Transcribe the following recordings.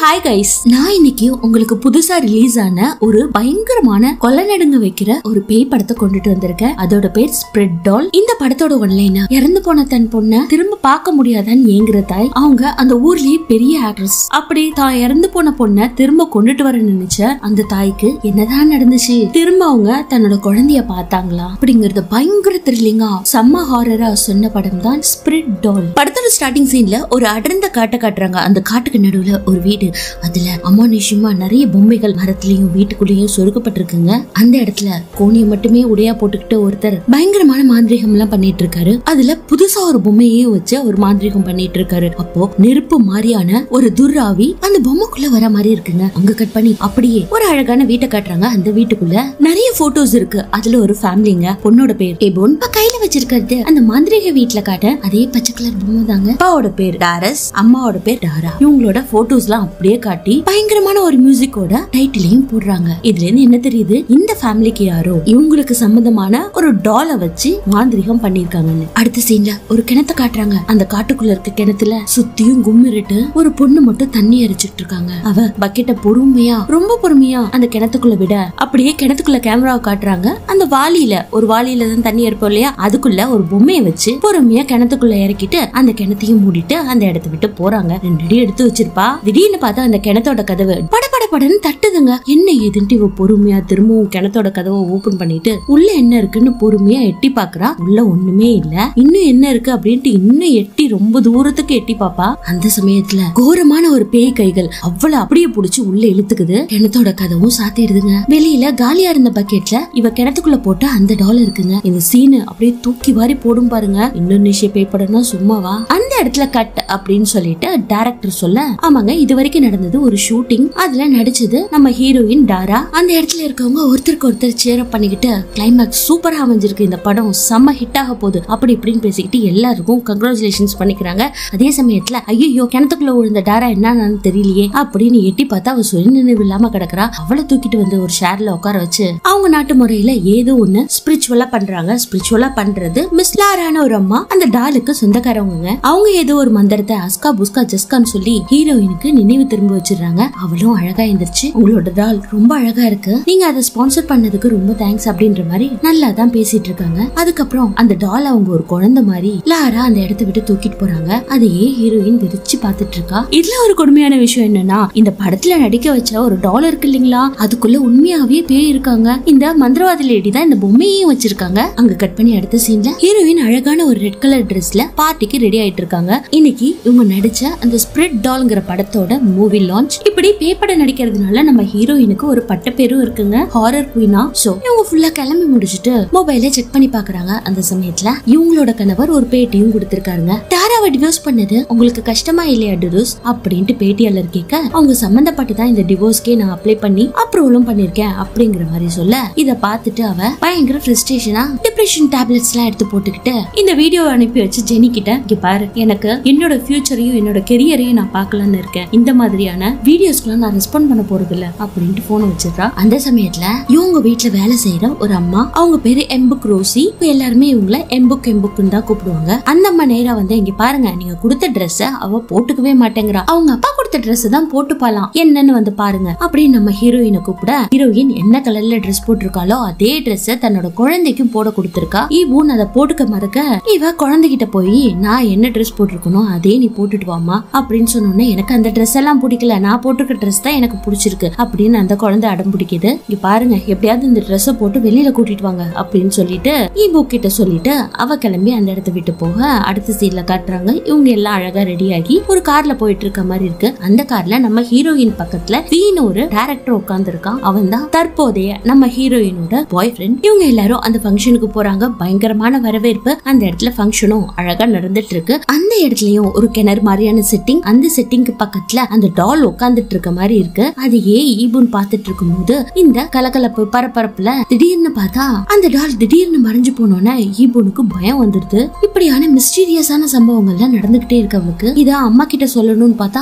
hi guys நான் இன்னைக்கு உங்களுக்கு புதுசா ரிலீஸ் ஆன ஒரு பயங்கரமான கொலை நடுங்க வைக்கிற ஒரு பேய் படத்தை கொண்டுட்டு வந்திருக்கேன் அதோட பேர் ஸ்ப்ரெட் டால் இந்த படத்தோட ஒன்லைனா இறந்து போன தன் பொண்ண திரும்ப பார்க்க முடியாதான்னு ஏங்குற தாய் அவங்க அந்த ஊர்லயே பெரிய ஆக்ட்ரஸ் அப்படி தான் இறந்து போன பொண்ண திரும்ப கொண்டுட்டு வர நினைச்ச அந்த தாய்க்கு என்னதான் நடந்துச்சு திரும்ப அவங்க தன்னோட குழந்தைய பார்த்தாங்களா அப்படிங்கறது பயங்கர த்ரில்லிங்கா செம்ம ஹாரரா சொன்ன படம் தான் ஸ்பிரிட் டால் படத்தோட ஸ்டார்டிங் சீன்ல ஒரு அடர்ந்த காட்டை காட்டுறாங்க அந்த காட்டுக்கு நடுவுல ஒரு வீடு அதுல அமானுஷ்யமா நிறைய பொம்மைகள் மரத்துலயும் வீட்டுக்குள்ளேயும் சொருக்கப்பட்டிருக்குங்க அந்த இடத்துல கோணியை மட்டுமே உடையா போட்டுக்கிட்டு ஒருத்தர் பயங்கரமான மாந்திரிகம் எல்லாம் பண்ணிட்டு இருக்காரு அதுல புதுசா ஒரு பொம்மையையும் வச்சு ஒரு மாந்திரிகம் பண்ணிட்டு இருக்காரு அப்போ நெருப்பு மாதிரியான ஒரு துர்ராவி அந்த பொம்மைக்குள்ள வர மாதிரி இருக்குங்க அங்க கட் பண்ணி அப்படியே ஒரு அழகான வீட்டை காட்டுறாங்க அந்த வீட்டுக்குள்ள நிறைய போட்டோஸ் இருக்கு அதுல ஒரு ஃபேமிலிங்க பொண்ணோட பேர் ஏபோன் இப்ப கையில வச்சிருக்கிறது அந்த மாந்திரிக வீட்டுல காட்ட அதே பச்சை கலர் பொம்மை தாங்க அப்பாவோட பேர் டாரஸ் அம்மாவோட பேர் டாரா இவங்களோட போட்டோஸ்லாம் அப்படியே காட்டி பயங்கரமான ஒரு மியூசிக்கோட டைட்டிலையும் போடுறாங்க இதுல இருந்து என்ன தெரியுது இந்த ஃபேமிலிக்கு யாரோ இவங்களுக்கு சம்பந்தமான ஒரு டாலை வச்சு மாந்திரிகம் பண்ணிருக்காங்கன்னு அடுத்த சீன்ல ஒரு கிணத்தை காட்டுறாங்க அந்த காட்டுக்குள்ள இருக்க கிணத்துல சுத்தியும் கும்மிருட்டு ஒரு பொண்ணு மட்டும் தண்ணி எரிச்சுட்டு இருக்காங்க அவ பக்கெட்ட பொறுமையா ரொம்ப பொறுமையா அந்த கிணத்துக்குள்ள விட அப்படியே கிணத்துக்குள்ள கேமராவை காட்டுறாங்க அந்த வாளியில ஒரு வாளியில தான் தண்ணி இருப்போம் இல்லையா அதுக்குள்ள ஒரு பொம்மையை வச்சு பொறுமையா கிணத்துக்குள்ள இறக்கிட்டு அந்த கிணத்தையும் மூடிட்டு அந்த இடத்த விட்டு போறாங்க ரெண்டு அடி எடுத்து வச்சிருப்பா திடீர்னு பார்த்தா அந்த கிணத்தோட கதவு பட பட படன்னு தட்டுதுங்க என்ன ஏதுன்ட்டு இவ பொறுமையா திரும்பவும் கிணத்தோட கதவை ஓபன் பண்ணிட்டு உள்ள என்ன இருக்குன்னு பொறுமையா எட்டி பாக்குறா உள்ள ஒண்ணுமே இல்ல இன்னும் என்ன இருக்கு அப்படின்ட்டு இன்னும் எட்டி ரொம்ப தூரத்துக்கு எட்டி பாப்பா அந்த சமயத்துல கோரமான ஒரு பேய் கைகள் அவ்வளவு அப்படியே புடிச்சு உள்ள இழுத்துக்குது கிணத்தோட கதவும் சாத்திடுதுங்க வெளியில காலியா இருந்த பக்கெட்ல இவ கிணத்துக்குள்ள போட்ட அந்த டாலர் இருக்குங்க இந்த சீனு அப்படியே தூக்கி வாரி போடும் பாருங்க இந்தோனேஷிய பேய் படம்னா சும்மாவா அந்த இடத்துல கட் அப்படின்னு சொல்லிட்டு டைரக்டர் சொல்ல ஆமாங்க இது வரைக்கும் நடந்தது ஒரு ஷூட்டிங் அதுல நடிச்சது நம்ம ஹீரோயின் டாரா அந்த இடத்துல இருக்கவங்க ஒருத்தருக்கு ஒருத்தர் சேர் பண்ணிக்கிட்டு கிளைமேக்ஸ் சூப்பரா அமைஞ்சிருக்கு இந்த படம் செம்ம ஹிட் ஆக போகுது அப்படி இப்படின்னு பேசிக்கிட்டு எல்லாருக்கும் கங்க்ராச்சுலேஷன்ஸ் பண்ணிக்கிறாங்க அதே சமயத்துல ஐயோ கிணத்துக்குள்ள விழுந்த டாரா என்னன்னு தெரியலையே அப்படின்னு எட்டி பார்த்தா அவ சுயநினைவு இல்லாம கிடக்குறா அவளை தூக்கிட்டு வந்து ஒரு ஷேர்ல உட்கார வச்சு அவங்க நாட்டு முறையில ஏதோ ஒண்ணு ஸ்பிரிச்சுவலா பண்றாங்க ஸ்பிரிச்சுவலா பண்றது மிஸ் லாரான ஒரு அம்மா அந்த டாலுக்கு சொந்தக்காரவங்க அவங்க ஏதோ ஒரு மந்திரத்தை அஸ்கா புஸ்கா ஜஸ்கான்னு சொல்லி ஹீரோயினுக்கு நினைவு திரும்ப வச்சிடுறாங்க அவளும் அழகா இருந்துச்சு உங்களோட டால் ரொம்ப அழகா இருக்கு நீங்க அதை ஸ்பான்சர் பண்ணதுக்கு ரொம்ப தேங்க்ஸ் அப்படின்ற மாதிரி நல்லா தான் பேசிட்டு இருக்காங்க அதுக்கப்புறம் அந்த டால் அவங்க ஒரு குழந்தை மாதிரி லாரா அந்த இடத்த விட்டு தூக்கிட்டு போறாங்க அதையே ஹீரோயின் விரிச்சு பார்த்துட்டு இருக்கா இதுல ஒரு கொடுமையான விஷயம் என்னன்னா இந்த படத்துல நடிக்க வச்ச ஒரு டால் இருக்கு இல்லைங்களா அதுக்குள்ள உண்மையாவே பேய் இருக்காங்க இந்த மந்திரவாதி லேடி தான் இந்த பொம்மையையும் வச்சிருக்காங்க அங்க கட் பண்ணி அடுத்த சீன்ல ஹீரோயின் அழகான ஒரு ரெட் கலர் ட்ரெஸ்ல பார்ட்டிக்கு ரெடி ஆயிட்டு இருக்காங்க இன்னைக்கு இவங்க நடிச்ச அந்த ஸ்பிரிட் டால்ங்கிற படத்தோட மூவி லான்ச் இப்படி பேப்பட நடிக்கிறதுனால நம்ம ஹீரோயினுக்கு ஒரு பட்ட பேரும் இருக்குங்க ஹாரர் குயினா சோ இவங்க ஃபுல்லா கிளம்பி முடிச்சிட்டு மொபைல செக் பண்ணி பாக்குறாங்க அந்த சமயத்துல இவங்களோட கணவர் ஒரு பேட்டியும் கொடுத்திருக்காருங்க டாராவை டிவோர்ஸ் பண்ணது உங்களுக்கு கஷ்டமா இல்லையா டிவோர்ஸ் அப்படின்ட்டு பேட்டியாளர் கேட்க அவங்க சம்பந்தப்பட்டு தான் இந்த டிவோர்ஸ்க்கே நான் அப்ளை பண்ணி அப்ரூவலும் பண்ணிருக்கேன் அப்படிங்கிற மாதிரி சொல்ல இத பார்த்துட்டு அவ பயங்கர ஃப்ரஸ்ட்ரேஷனா டிப்ரெஷன் டேப்லெட்ஸ் எல்லாம் எடுத்து போட்டுக்கிட்டு இந்த வீடியோ அனுப்பி வச்சு ஜெனி கிட்ட இங்க பாரு எனக்கு என்னோட ஃபியூச்சரையும் என்னோட கெரியரையும் நான் பார்க்கலாம்னு இருக்கேன் இந்த மாதிரியான வீடியோஸ்க்குலாம் நான் ரெஸ்பாண்ட் பண்ண போறது இல்ல அப்படின்ட்டு போன் வச்சிடுறா அந்த சமயத்துல இவங்க வீட்ல வேலை செய்யற ஒரு அம்மா அவங்க பேரு எம்புக் ரோசி இப்ப எல்லாருமே இவங்கள எம்புக் எம்புக்குன்னு தான் கூப்பிடுவாங்க அந்த அம்மா நேரா வந்து இங்க பாருங்க நீங்க கொடுத்த ட்ரெஸ் அவ போட்டுக்கவே மாட்டேங்கிறா அவங்க அப்பா கொடுத்த ட்ரெஸ் தான் போட்டுப்பாலாம் என்னன்னு வந்து பாருங்க அப்படின்னு நம்ம ஹீரோயினை கூப்பிட ஹீரோயின் என்ன கலர்ல ட்ரெஸ் போட்டிருக்காளோ அதே ட்ரெஸ் தன்னோட குழந்தைக்கும் போட கொடுத்திருக்கா ஈவூன் அதை போட்டுக்க மறக்க இவ குழந்தைகிட்ட போய் நான் என்ன ட்ரெஸ் போட்டிருக்கணும் அதே நீ போட்டுட்டு வாமா அப்படின்னு சொன்னோன்னே எனக்கு அந்த ட்ரெஸ் எல்லாம் பிடிக்கல நான் போட்டிருக்க ட்ரெஸ் தான் எனக்கு பிடிச்சிருக்கு அப்படின்னு அந்த குழந்தை அடம் பிடிக்குது இங்க பாருங்க எப்படியாவது இந்த ட்ரெஸ்ஸை போட்டு வெளியில கூட்டிட்டு வாங்க அப்படின்னு சொல்லிட்டு ஈபோ கிட்ட சொல்லிட்டு அவ கிளம்பி அந்த இடத்த விட்டு போக அடுத்த சீன்ல காட்டுறாங்க இவங்க எல்லாம் அழகா ரெடி ஆகி ஒரு கார்ல போயிட்டு இருக்க மாதிரி இருக்கு அந்த கார்ல நம்ம ஹீரோயின் பக்கத்துல வீணு ஒரு டேரக்டர் உட்கார்ந்து இருக்கான் அவன் தான் தற்போதைய நம்ம ஹீரோயினோட பாய் ஃப்ரெண்ட் இவங்க எல்லாரும் அந்த ஃபங்க்ஷனுக்கு போறாங்க பயங்கரமான வரவேற்பு அந்த இடத்துல ஃபங்க்ஷனும் அழகா நடந்துட்டு இருக்கு அந்த இடத்துலயும் ஒரு கிணறு மாதிரியான செட்டிங் அந்த செட்டிங்க்கு பக்கத்துல அந்த டால் உட்கார்ந்துட்டு இருக்க மாதிரி இருக்கு அது ஏ ஈபுன் பார்த்துட்டு இருக்கும்போது இந்த கலகலப்பு பரபரப்புல திடீர்னு பார்த்தா அந்த டால் திடீர்னு மறைஞ்சு போனோன்னே ஈபுனுக்கு பயம் வந்துருது இப்படியான மிஸ்டீரியஸான சம்பவங்கள்லாம் நடந்துகிட்டே இருக்கு அவளுக்கு இத அம்மா கிட்ட சொல்லணும்னு பார்த்தா அம்மா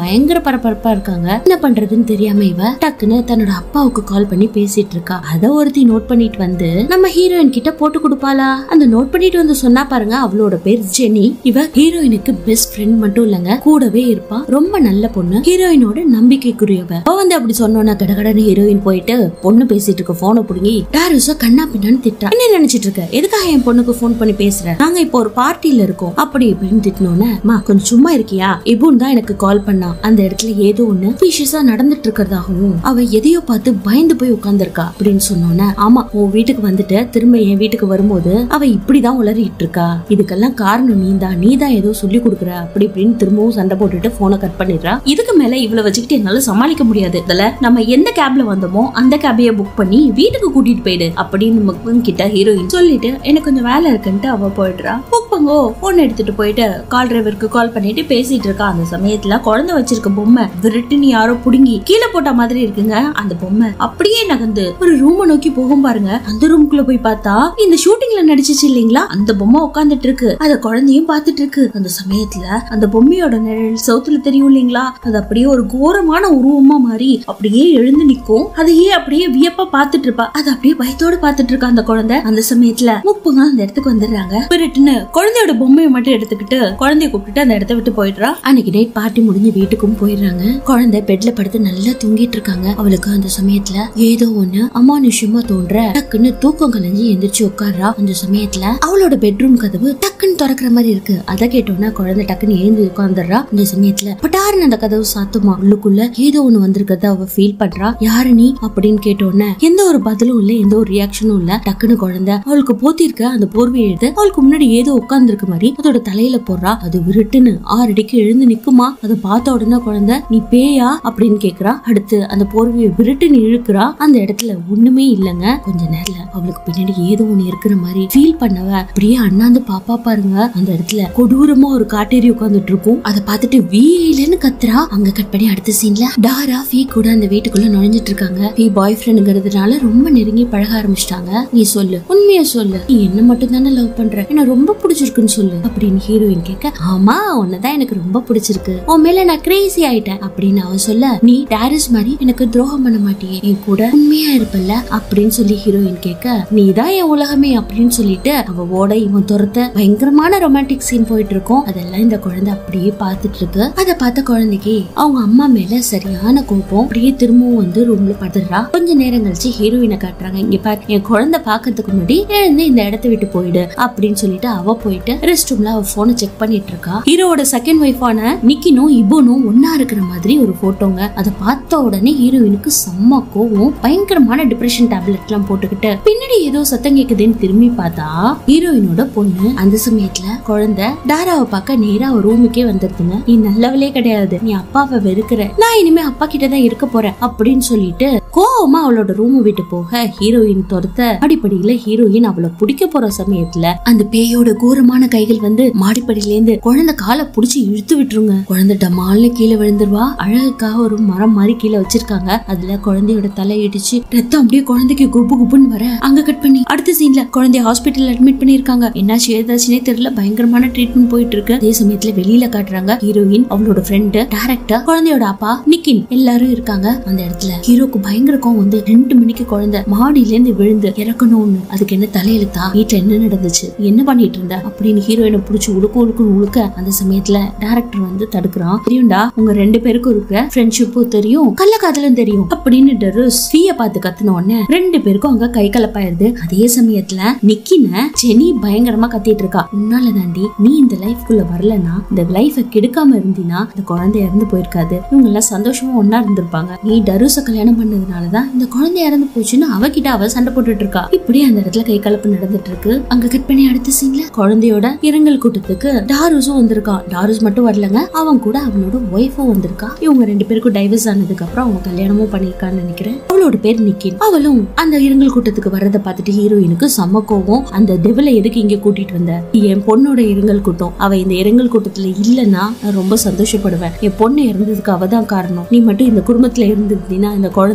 பயங்கர பரபரப்பா இருக்காங்க என்ன பண்றதுன்னு தெரியாம இவ டக்குன்னு தன்னோட அப்பாவுக்கு கால் பண்ணி பேசிட்டு இருக்கா அத ஒருத்தி நோட் பண்ணிட்டு வந்து நம்ம ஹீரோயின் கிட்ட போட்டு கொடுப்பாளா அந்த நோட் பண்ணிட்டு வந்து சொன்னா பாருங்க அவளோட பேர் ஜெனி இவ ஹீரோயினுக்கு பெஸ்ட் ஃப்ரெண்ட் மட்டும் இல்லங்க கூடவே இருப்பா ரொம்ப நல்ல பொண்ணு ஹீரோயினோட நம்பிக்கைக்குரியவ அவ வந்து அப்படி சொன்னோன்னா கடகடன்னு ஹீரோயின் போயிட்டு பொண்ணு பேசிட்டு இருக்க போனை புடுங்கி டாரிஸோ கண்ணா பின்னான்னு திட்டா என்ன நினைச்சிட்டு இருக்க எதுக்காக என் பொண்ணுக்கு போன் பண்ணி பேசுற நாங்க இப்போ ஒரு பார்ட்டில இருக்கோம் அப்படி இப்படின்னு திட்டினோன்னு மா கொஞ்சம் சும்மா இருக்கியா இபுன் தான் எனக்கு கால் பண்ணா அந்த இடத்துல ஏதோ ஒண்ணு விஷயஸா நடந்துட்டு இருக்கிறதாகவும் அவ எதையோ பார்த்து பயந்து போய் உட்கார்ந்திருக்கா அப்படின்னு சொன்னோன்னே ஆமா உன் வீட்டுக்கு வந்துட்டு திரும்ப என் வீட்டுக்கு வரும்போது அவ இப்படிதான் உளறிட்டு இருக்கா இதுக்கெல்லாம் காரணம் நீ தான் நீ தான் ஏதோ சொல்லி கொடுக்குற அப்படி இப்படின்னு திரும்பவும் சண்டை போட்டுட்டு போனை கட் பண்ணிடுறா இதுக்கு மேல இவளை வச்சுக்கிட்டு என்னால சமாளிக்க முடியாது இதுல நம்ம எந்த கேப்ல வந்தோமோ அந்த கேபையே புக் பண்ணி வீட்டுக்கு கூட்டிட்டு போயிடு அப்படின்னு முக்குன் கிட்ட ஹீரோயின் சொல்லிட்டு எனக்கு கொஞ்சம் வேலை இருக்குன்ட்டு அவ போயிடுறா புக் பங்கோ போன் எடுத்துட்டு போயிட்டு கால் டிரைவருக்கு கால் பண்ணிட்டு பேசிட்டு இருக்கா அந்த சமயத்துல குழந்தை வச்சிருக்க பொம்மை விருட்டுன்னு யாரோ புடுங்கி கீழே போட்ட மாதிரி இருக்குங்க அந்த பொம்மை அப்படியே நகர்ந்து ஒரு ரூம நோக்கி போகும் பாருங்க அந்த ரூம்குள்ள போய் பார்த்தா இந்த ஷூட்டிங்ல நடிச்சிச்சு இல்லைங்களா அந்த பொம்மை உட்காந்துட்டு இருக்கு அத குழந்தையும் பார்த்துட்டு இருக்கு அந்த சமயத்துல அந்த பொம்மையோட நிழல் சவுத்துல தெரியும் இல்லைங்களா அது அப்படியே ஒரு கோரமான உருவமா மாறி அப்படியே எழுந்து நிக்கும் அதையே அப்படியே வியப்பா பார்த்துட்டு இருப்பா அது அப்படியே பயத்தோட பார்த்துட்டு இருக்கா அந்த குழந்தை அந்த சமயத்துல முப்புங்க அந்த இடத்துக்கு வந்துடுறாங்க பிரிட்டுன்னு குழந்தையோட பொம்மையை மட்டும் எடுத்துக்கிட்டு குழந்தைய கூப்பிட்டுட்டு அந்த இடத்த விட்டு போயிடுறா அன்னைக்கு நைட் பார்ட்டி முடிஞ்சு வீட்டுக்கும் போயிடுறாங்க குழந்தை பெட்ல படுத்து நல்லா தூங்கிட்டு இருக்காங்க அவளுக்கு அந்த சமயத்துல ஏதோ ஒண்ணு அமானுஷ்யமா தோன்ற டக்குன்னு தூக்கம் கலைஞ்சு எந்திரிச்சு உட்கார்றா அந்த சமயத்துல அவளோட பெட்ரூம் கதவு டக்குன்னு திறக்கிற மாதிரி இருக்கு அத கேட்டோன்னா குழந்தை டக்குன்னு ஏந்து உட்கார்ந்துடுறா இந்த சமயத்துல பட்டாருன்னு அந்த கதவு சாத்துமா உள்ளுக்குள்ள ஏதோ ஒண்ணு வந்திருக்கிறத அவ ஃபீல் பண்றா யாரு நீ அப்படின்னு கேட்டோன்னே எந்த ஒரு பதிலும் இல்ல எந்த ஒரு ரியாக்ஷனும் இல்ல டக்குன்னு குழந்தை அவளுக்கு போத்திருக்க அந்த போர்வையை எடுத்து அவளுக்கு முன்னாடி ஏதோ உட்கார்ந்துருக்க மாதிரி அதோட தலையில போடுறா அது விருட்டுன்னு ஆறு அடிக்கு எழுந்து நிக்குமா அதை பார்த்த உடனே குழந்தை நீ பேயா அப்படின்னு கேக்குறா அடுத்து அந்த போர்வையை விருட்டுன்னு இழுக்கிறா அந்த இடத்துல ஒண்ணுமே இல்லைங்க கொஞ்ச நேரத்துல அவளுக்கு பின்னாடி ஏதோ ஒண்ணு இருக்கிற மாதிரி ஃபீல் பண்ணவ அப்படியே அண்ணாந்து பாப்பா பாருங்க அந்த இடத்துல கொடூரமா ஒரு காட்டேரி உட்கார்ந்துட்டு இருக்கும் அதை பார்த்துட்டு வீலன்னு கத்துறா அங்க கட் பண்ணி அடுத்த சீன்ல டாரா ஃபீ கூட அந்த வீட்டுக்குள்ள நுழைஞ்சிட்டு இருக்காங்க ஃபீ பாய் ஃப்ரெண்டுங்கிறதுனால ரொம்ப நெருங்கி பழக ஆரம்பிச்சிட்டாங்க நீ சொல்லு உண்மையா சொல்லு நீ என்ன மட்டும் தானே லவ் பண்ற என்ன ரொம்ப பிடிச்சிருக்குன்னு சொல்லு அப்படின்னு ஹீரோயின் கேட்க ஆமா உன்னதான் எனக்கு ரொம்ப பிடிச்சிருக்கு உன் மேல நான் கிரேசி ஆயிட்டேன் அப்படின்னு அவ சொல்ல நீ டாரிஸ் மாதிரி எனக்கு துரோகம் பண்ண மாட்டியே என் கூட உண்மையா இருப்பல்ல அப்படின்னு சொல்லி ஹீரோயின் கேட்க நீ தான் என் உலகமே அப்படின்னு சொல்லிட்டு அவ ஓட இவன் துரத்த பயங்கரமான ரொமான்டிக் சீன் போயிட்டு இருக்கும் அதெல்லாம் இந்த குழந்தை அப்படியே பார்த்துட்டு இருக்கு அதை பார்த்த குழந்தைக்கு அவங்க அம்மா மேல சரியான கோபம் அப்படியே திரும்பவும் வந்து ரூம்ல படுத்துறா கொஞ்ச நேரம் கழிச்சு ஹீரோயினை காட்டுறாங்க இங்க பாரு என் குழந்தை பாக்கிறதுக்கு முன்னாடி எழுந்து இந்த இடத்த விட்டு போயிடு அப்படின்னு சொல்லிட்டு அவ போயிட்டு ரெஸ்ட் ரூம்ல அவ போனை செக் பண்ணிட்டு இருக்கா ஹீரோவோட செகண்ட் ஒய்ஃபான நிக்கினும் இபோனும் ஒன்னா இருக்கிற மாதிரி ஒரு போட்டோங்க அதை பார்த்த உடனே ஹீரோயினுக்கு செம்ம கோவம் பயங்கரமான டிப்ரெஷன் டேப்லெட் எல்லாம் போட்டுக்கிட்டு பின்னாடி ஏதோ சத்தம் கேக்குதுன்னு திரும்பி பார்த்தா ஹீரோயினோட பொண்ணு அந்த சமயத்துல குழந்தை டாராவை பார்க்க நேரா ஒரு ரூமுக்கே வந்துருதுங்க நீ நல்லவளே கிடையாது நீ அப்பாவை வெறுக்கிற நான் இனிமே அப்பா கிட்ட தான் இருக்க போறேன் அப்படின்னு சொல்லிட்டு கோவமா அவளோட ரூம் விட்டு போக ஹீரோயின் துரத்த அடிப்படையில ஹீரோயின் அவளை பிடிக்க போற சமயத்துல அந்த பேயோட கோரமான கைகள் வந்து மாடிப்படியில இருந்து குழந்தை காலை புடிச்சு இழுத்து விட்டுருங்க குழந்தை டமால்னு கீழே விழுந்துருவா அழகுக்காக ஒரு மரம் மாதிரி கீழே வச்சிருக்காங்க அதுல குழந்தையோட தலை இடிச்சு ரத்தம் அப்படியே குழந்தைக்கு குப்பு குப்புன்னு வர அங்க கட் பண்ணி அடுத்த சீன்ல குழந்தைய ஹாஸ்பிட்டல் அட்மிட் பண்ணிருக்காங்க என்னாச்சு ஏதாச்சுனே தெரியல பயங்கரமான ட்ரீட்மெண்ட் போயிட்டு இருக்கு அதே சமயத்துல வெளியில காட்டுறாங்க ஹீரோயின் அவளோட ஃப்ரெண்டு டேரக்டர் குழந்தையோட அப்பா நிக்கின் எல்லாரும் இருக்காங்க அந்த இடத்துல ஹீரோக்கு பயங்கர கோவம் வந்து ரெண்டு மணிக்கு குழந்தை மாடியில இருந்து விழுந்து இறக்கணும்னு அதுக்கு என்ன தலையெழுத்தா வீட்டுல என்ன நடந்துச்சு நீ என்ன பண்ணிட்டு இருந்த அப்படின்னு ஹீரோயினை புடிச்சு உழுக்கு உழுக்குன்னு உழுக்க அந்த சமயத்துல டேரக்டர் வந்து தடுக்கிறான் தெரியும்டா உங்க ரெண்டு பேருக்கும் இருக்கிற ஃப்ரெண்ட்ஷிப்பும் தெரியும் கள்ளக்காதலும் தெரியும் அப்படின்னு டெரஸ் ஃபீய பார்த்து கத்துன உடனே ரெண்டு பேருக்கும் அங்க கை கலப்பாயிருது அதே சமயத்துல நிக்கின ஜெனி பயங்கரமா கத்திட்டு இருக்கா உன்னால தாண்டி நீ இந்த லைஃப்குள்ள வரலனா இந்த லைஃப கெடுக்காம இருந்தினா இந்த குழந்தை இறந்து போயிருக்காது இவங்க எல்லாம் சந்தோஷமா ஒன்னா இருந்திருப்பாங்க நீ டருச கல்யாணம் பண்ணதுனாலதான் இந்த குழந்தை இறந்து போச்சுன்னு அவகிட்ட அவ சண்டை போட்டுட்டு இருக்கா இப்படி அந்த இடத்துல கை கலப்பு நடந்துட்டு இருக்கு அங்க கட் பண்ணி அடுத்த சீன்ல குழந்தையோட இரங்கல் கூட்டத்துக்கு டாருஸும் வந்திருக்கான் டாருஸ் மட்டும் வரலங்க அவன் கூட அவனோட ஒய்ஃபும் வந்திருக்கா இவங்க ரெண்டு பேருக்கும் டைவர்ஸ் ஆனதுக்கு அப்புறம் அவங்க கல்யாணமும் பண்ணிருக்கான்னு நினைக்கிறேன் அவளோட பேர் நிக்கின் அவளும் அந்த இரங்கல் கூட்டத்துக்கு வர்றதை பார்த்துட்டு ஹீரோயினுக்கு செம்ம கோவம் அந்த டெவில எதுக்கு இங்க கூட்டிட்டு வந்த என் பொண்ணோட இரங்கல் கூட்டம் அவ இந்த இரங்கல் கூட்டத்துல இல்லைன்னா நான் ரொம்ப சந்தோஷப்படுவேன் என் பொண்ணு இறந்ததுக்கு அவ தான் காரணம் நீ மட்டும் இந்த குடும்பத்துல இருந்திருந்தீன்னா இந்த குழந்தை இறந்து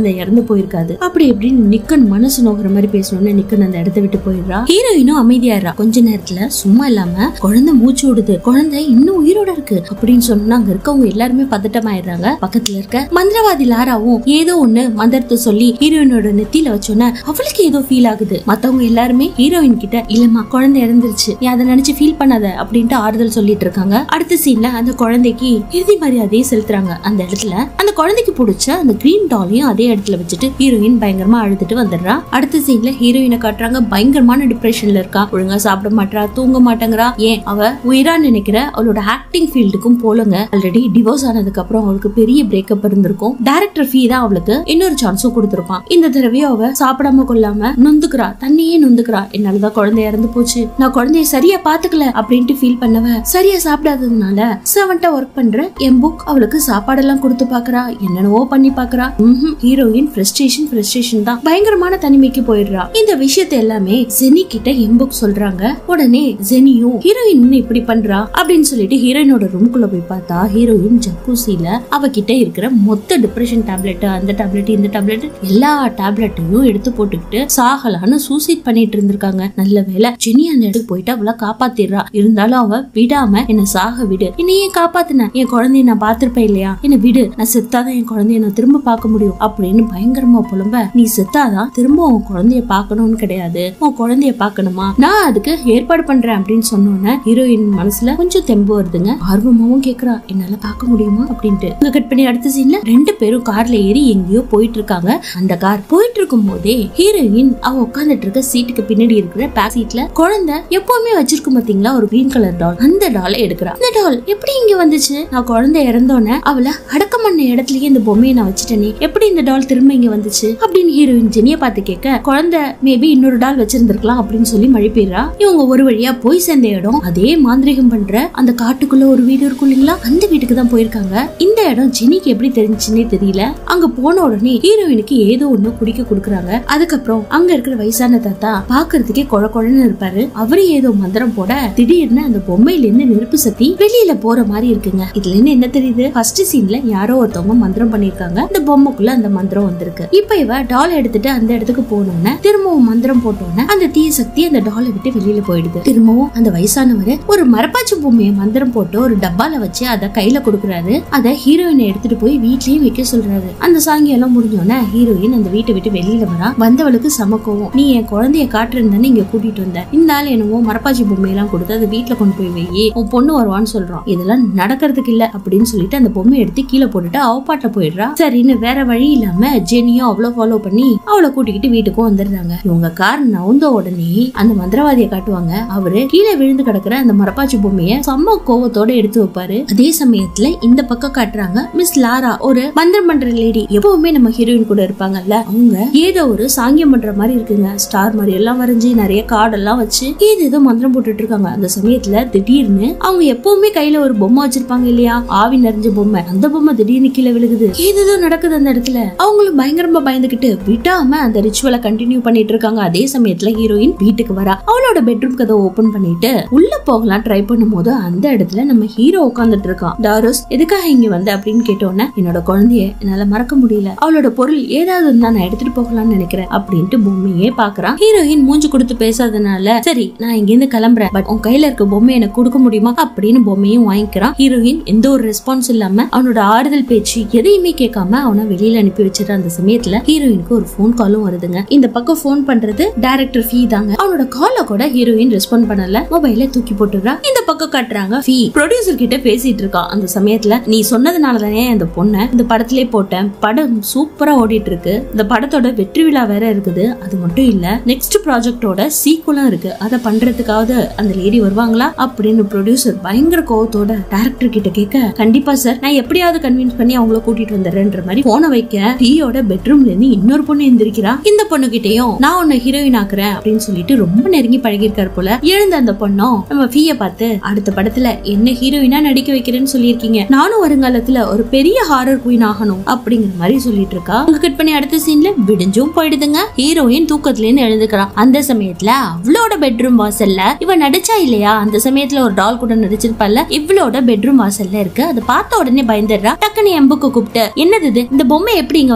போயிருக்காது அப்படி எப்படின்னு நிக்கன் மனசு நோகிற மாதிரி பேசணும்னு நிக்கன் அந்த இடத்த விட்டு போயிடுறா ஹீரோயினும் அமைதியாடுறா கொஞ்ச நேரத்துல சும்மா இல்லாம குழந்தை மூச்சு விடுது குழந்தை இன்னும் உயிரோட இருக்கு அப்படின்னு சொன்னா அங்க இருக்கவங்க எல்லாருமே பதட்டமாயிடுறாங்க பக்கத்துல இருக்க மந்திரவாதி லாராவும் ஏதோ ஒண்ணு மந்திரத்தை சொல்லி ஹீரோயினோட நெத்தியில வச்சோன்னே அவளுக்கு ஏதோ ஃபீல் ஆகுது மத்தவங்க எல்லாருமே ஹீரோயின் கிட்ட இல்லம்மா குழந்தை இறந்துருச்சு நீ அதை நினைச்சு ஃபீல் பண்ணாத அப்படின்ட்டு ஆறுதல் சொல்லிட்டு இருக்காங்க அடுத்த சீன்ல அந்த குழந்தைக்கு இறுதி மரியாதையை செலுத்துறாங்க அந்த இடத்துல அந்த குழந்தைக்கு பிடிச்ச அந்த கிரீன் டாலையும் அதே இடத்துல வச்சுட்டு ஹீரோயின் பயங்கரமா அழுதுட்டு வந்துடுறா அடுத்த சீன்ல ஹீரோயினை காட்டுறாங்க பயங்கரமான டிப்ரெஷன்ல இருக்கா ஒழுங்கா சாப்பிட மாட்டா தூங்க மாட்டேங்கிறா ஏன் அவ உயிரா நினைக்கிற அவளோட ஆக்டிங் ஃபீல்டுக்கும் போலங்க ஆல்ரெடி டிவோர்ஸ் ஆனதுக்கு அப்புறம் அவளுக்கு பெரிய பிரேக்கப் இருந்திருக்கும் டேரக்டர் ஃபீ தான் அவளுக்கு இன்னொரு சான்ஸும் கொடுத்திருப்பான் இந்த தடவையும் அவ சாப்பிடாம கொள்ளாம நொந்துக்கிறா தண்ணியே நொந்துக்கிறா என்னாலதான் குழந்தை இறந்து போச்சு நான் குழந்தைய சரியா பாத்துக்கல அப்படின்ட்டு ஃபீல் பண்ணவ சரியா சாப்பிடாததுனால செவன்ட்டா ஒர்க் பண்ற என் புக் அவளுக்கு சாப்பாடெல்லாம் கொடுத்து பாக்குறா என்னென்னவோ பண்ணி பாக்குறா ஹீரோயின் ஃப்ரஸ்ட்ரேஷன் ஃப்ரஸ்ட்ரேஷன் தான் பயங்கரமான தனிமைக்கு போயிடுறா இந்த விஷயத்தை எல்லாமே ஜெனி கிட்ட எம்புக் சொல்றாங்க உடனே ஜெனியும் ஹீரோயின் என்ன இப்படி பண்றா அப்படின்னு சொல்லிட்டு ஹீரோயினோட ரூம்குள்ள போய் பார்த்தா ஹீரோயின் ஜக்கூசில அவகிட்ட இருக்கிற மொத்த டிப்ரெஷன் டேப்லெட் அந்த டேப்லெட் இந்த டேப்லெட் எல்லா டேப்லெட்டையும் எடுத்து போட்டுக்கிட்டு சாகலான்னு சூசைட் பண்ணிட்டு இருந்திருக்காங்க நல்ல வேலை ஜெனி அந்த இடத்துக்கு போயிட்டு அவளை காப்பாத்திடுறா இருந்தாலும் அவ விடாம என்ன சாக விடு என்னை ஏன் காப்பாத்துன என் குழந்தைய நான் பாத்திருப்பேன் இல்லையா என்ன விடு நான் செத்தாதான் என் குழந்தைய நான் திரும்ப பார்க்க முடியும் அப்படின்னு பயங்கரமா புலம்ப நீ செத்தாதான் திரும்ப உன் குழந்தைய பார்க்கணும்னு கிடையாது உன் குழந்தைய பார்க்கணுமா நான் அதுக்கு ஏற்பாடு பண்றேன் அப்படின்னு சொன்னோன்னே ஹீரோயின் மனசுல கொஞ்சம் தெம்பு வருதுங்க ஆர்வமாவும் கேக்குறா என்னால பார்க்க முடியுமா அப்படின்ட்டு இங்க கட் பண்ணி அடுத்த சீன்ல ரெண்டு பேரும் கார்ல ஏறி எங்கேயோ போயிட்டு இருக்காங்க அந்த கார் போயிட்டு இருக்கும் போதே ஹீரோயின் அவ உட்கார்ந்துட்டு இருக்க சீட்டுக்கு பின்னாடி இருக்கிற பேக் சீட்ல குழந்தை எப்பவுமே வச்சிருக்கும் பாத்தீங்களா ஒரு கிரீன் கலர் டால் அந்த டாலை எடுக்கிறா அந்த டால் எப்படி இங்க வந்துச்சு நான் குழந்தை இறந்தோன்னே அவளை அடக்கம் பண்ண இடத்துலயே இந்த பொம்மையை நான் வச்சுட்டேனே எப்படி இந்த டால் திரும்ப இங்க வந்துச்சு அப்படின்னு ஹீரோயின் ஜெனிய பார்த்து கேட்க குழந்தை மேபி இன்னொரு டால் வச்சிருந்திருக்கலாம் அப்படின்னு சொல்லி மழைப்பீரா இவங்க ஒரு வழியா போய் சேர்ந்த இடம் அதே மாந்திரிகம் பண்ற அந்த காட்டுக்குள்ள ஒரு வீடு இருக்கும் இல்லைங்களா அந்த வீட்டுக்கு தான் போயிருக்காங்க இந்த இடம் ஜெனிக்கு எப்படி தெரிஞ்சுன்னே தெரியல அங்க போன உடனே ஹீரோயினுக்கு ஏதோ ஒண்ணு குடிக்க கொடுக்குறாங்க அதுக்கப்புறம் அங்க இருக்கிற வயசான தாத்தா பாக்குறதுக்கே கொழ கொழன்னு இருப்பாரு அவரு ஏதோ மந்திரம் போட திடீர்னு அந்த பொம்மையில இருந்து நெருப்பு சக்தி வெளியில போற மாதிரி இருக்குங்க இதுல இருந்து என்ன தெரியுது ஃபர்ஸ்ட் சீன்ல யாரோ ஒருத்தவங்க மந்திரம் பண்ணிருக்காங்க இந்த பொம்மைக்குள்ள அந்த மந்திரம் வந்திருக்கு இப்ப இவ டால் எடுத்துட்டு அந்த இடத்துக்கு போனோம்னா திரும்பவும் மந்திரம் போட்டோன்னே அந்த தீய சக்தி அந்த டாலை விட்டு வெளியில போயிடுது திரும்பவும் அந்த வயசானவர் ஒரு மரப்பாச்சி பொம்மையை மந்திரம் போட்டு ஒரு டப்பால வச்சு அதை கையில கொடுக்குறாரு அதை ஹீரோயினை எடுத்துட்டு போய் வீட்லயும் வைக்க சொல்றாரு அந்த சாங்கியம் முடிஞ்சோடனே ஹீரோயின் அந்த வீட்டை விட்டு வெளியில வரா வந்தவளுக்கு சமக்கவும் நீ என் குழந்தைய காட்டுறதுன்னு இங்க கூட்டிட்டு வந்த இந்த ஆள் என்னவோ மரப்பாச்சி பொம்மையெல்லாம் கொடுத்து அதை வீட்டுல கொண்டு போய் வை உன் பொண்ணு வருவான்னு சொல்றான் இதெல்லாம் நடக்கிறதுக்கு இல்ல அப்படின்னு சொல்லிட்டு அந்த பொம்மை எடுத்து கீழே போட்டுட்டு அவ பாட்ட போயிடுறா சரின்னு வேற வழி இல்லாம ஜெனியும் அவ்வளவு ஃபாலோ பண்ணி அவளை கூட்டிக்கிட்டு வீட்டுக்கும் வந்துடுறாங்க இவங்க கார் நவுந்த உடனே அந்த மந்திரவாதியை காட்டுவாங்க அவரு கீழே விழுந்து கிடக்குற அந்த மரப்பாச்சி பொம்மைய செம்ம கோவத்தோட எடுத்து வைப்பாரு அதே சமயத்துல இந்த பக்கம் காட்டுறாங்க மிஸ் லாரா ஒரு மந்திரம் பண்ற லேடி எப்பவுமே நம்ம ஹீரோயின் கூட இருப்பாங்கல்ல அவங்க ஏதோ ஒரு சாங்கியம் பண்ற மாதிரி இருக்குங்க ஸ்டார் மாதிரி எல்லாம் வரைஞ்சி நிறைய கார்டெல்லாம் வச்சு ஏதோ ஏதோ மந்திரம் போட்டுட்டு இருக்காங்க அந்த சமயத்துல திடீர்னு அவங்க எப்பவுமே கையில ஒரு பொம்மை வச்சிருப்பாங்க இல்லையா ஆவி நிறைஞ்ச பொம்மை அந்த பொம்மை திடீர்னு கீழே விழுகுது ஏதேதோ நடக்குது அந்த இடத்துல அவங்களும் பயங்கரமா பயந்துகிட்டு விடாம அந்த ரிச்சுவலை கண்டினியூ பண்ணிட்டு இருக்காங்க அதே சமயத்துல ஹீரோயின் வீட்டுக்கு வரா அவளோட பெட்ரூம் கதை ஓபன் பண்ணிட்டு உள்ள போகலாம் ட்ரை பண்ணும்போது அந்த இடத்துல நம்ம ஹீரோ உட்கார்ந்துட்டு இருக்கான் டாரோஸ் எதுக்காக இங்க வந்த அப்படின்னு கேட்டோன்னே என்னோட குழந்தைய என்னால மறக்க முடியல அவளோட பொருள் ஏதாவது இருந்தா நான் எடுத்துட்டு போகலாம்னு நினைக்கிறேன் அப்படின்ட்டு பொம்மையே பாக்குறான் ஹீரோயின் மூஞ்சி கொடுத்து பேசாதனால சரி நான் இங்க இருந்து கிளம்புறேன் பட் உன் கையில இருக்க பொம்மை எனக்கு கொடுக்க முடியுமா அப்படின்னு பொம்மையும் வாங்கிக்கிறான் ஹீரோயின் எந்த ஒரு ரெஸ்பான்ஸ் இல்லாம அவனோட ஆறுதல் பேச்சு எதையுமே கேட்காம அவனை வெளியில அனுப்பி வச்சிருக்க அந்த சமயத்துல ஹீரோயினுக்கு ஒரு ஃபோன் காலும் வருதுங்க இந்த பக்கம் ஃபோன் பண்றது டைரக்டர் ஃபீ தாங்க அவனோட காலை கூட ஹீரோயின் ரெஸ்பாண்ட் பண்ணல மொபைல தூக்கி போட்டுறா இந்த பக்கம் காட்டுறாங்க ஃபீ ப்ரொடியூசர் கிட்ட பேசிட்டு இருக்கான் அந்த சமயத்துல நீ சொன்னதுனால தானே அந்த பொண்ணை இந்த படத்திலே போட்டேன் படம் சூப்பரா ஓடிட்டு இருக்கு இந்த படத்தோட வெற்றி விழா வேற இருக்குது அது மட்டும் இல்ல நெக்ஸ்ட் ப்ராஜெக்டோட சீக்குவலும் இருக்கு அதை பண்றதுக்காவது அந்த லேடி வருவாங்களா அப்படின்னு ப்ரொடியூசர் பயங்கர கோவத்தோட டேரக்டர் கிட்ட கேட்க கண்டிப்பா சார் நான் எப்படியாவது கன்வின்ஸ் பண்ணி அவங்கள கூட்டிட்டு வந்துடுறேன்ற மாதிரி போன வைக்க ஃபீயோட பெட்ரூம்ல இருந்து இன்னொரு பொண்ணு எந்திரிக்கிறா இந்த பொண்ணு கிட்டயும் நான் உன்னை ஹீரோயின் ஆக்குறேன் அப்படின்னு சொல்லிட்டு ரொம்ப நெருங்கி பழகிருக்காரு போல எழுந்த அந்த பொண்ணும் நம்ம ஃபீய பார்த்து அடுத்த படத்துல என்ன ஹீரோயினா நடிக்க வைக்கிறேன்னு சொல்லியிருக்கீங்க நானும் வருங்காலத்துல ஒரு பெரிய ஹாரர் குயின் ஆகணும் அப்படிங்கிற மாதிரி சொல்லிட்டு இருக்கா அங்க கட் பண்ணி அடுத்த சீன்ல விடிஞ்சும் போயிடுதுங்க ஹீரோயின் தூக்கத்துல இருந்து எழுந்துக்கிறான் அந்த சமயத்துல அவளோட பெட்ரூம் வாசல்ல இவ நடிச்சா இல்லையா அந்த சமயத்துல ஒரு டால் கூட நடிச்சிருப்பால இவளோட பெட்ரூம் வாசல்ல இருக்கு அதை பார்த்த உடனே பயந்துடுறா டக்குன்னு எம்புக்கு கூப்பிட்டு என்னது இது இந்த பொம்மை எப்படி இங்க வந்துச்சு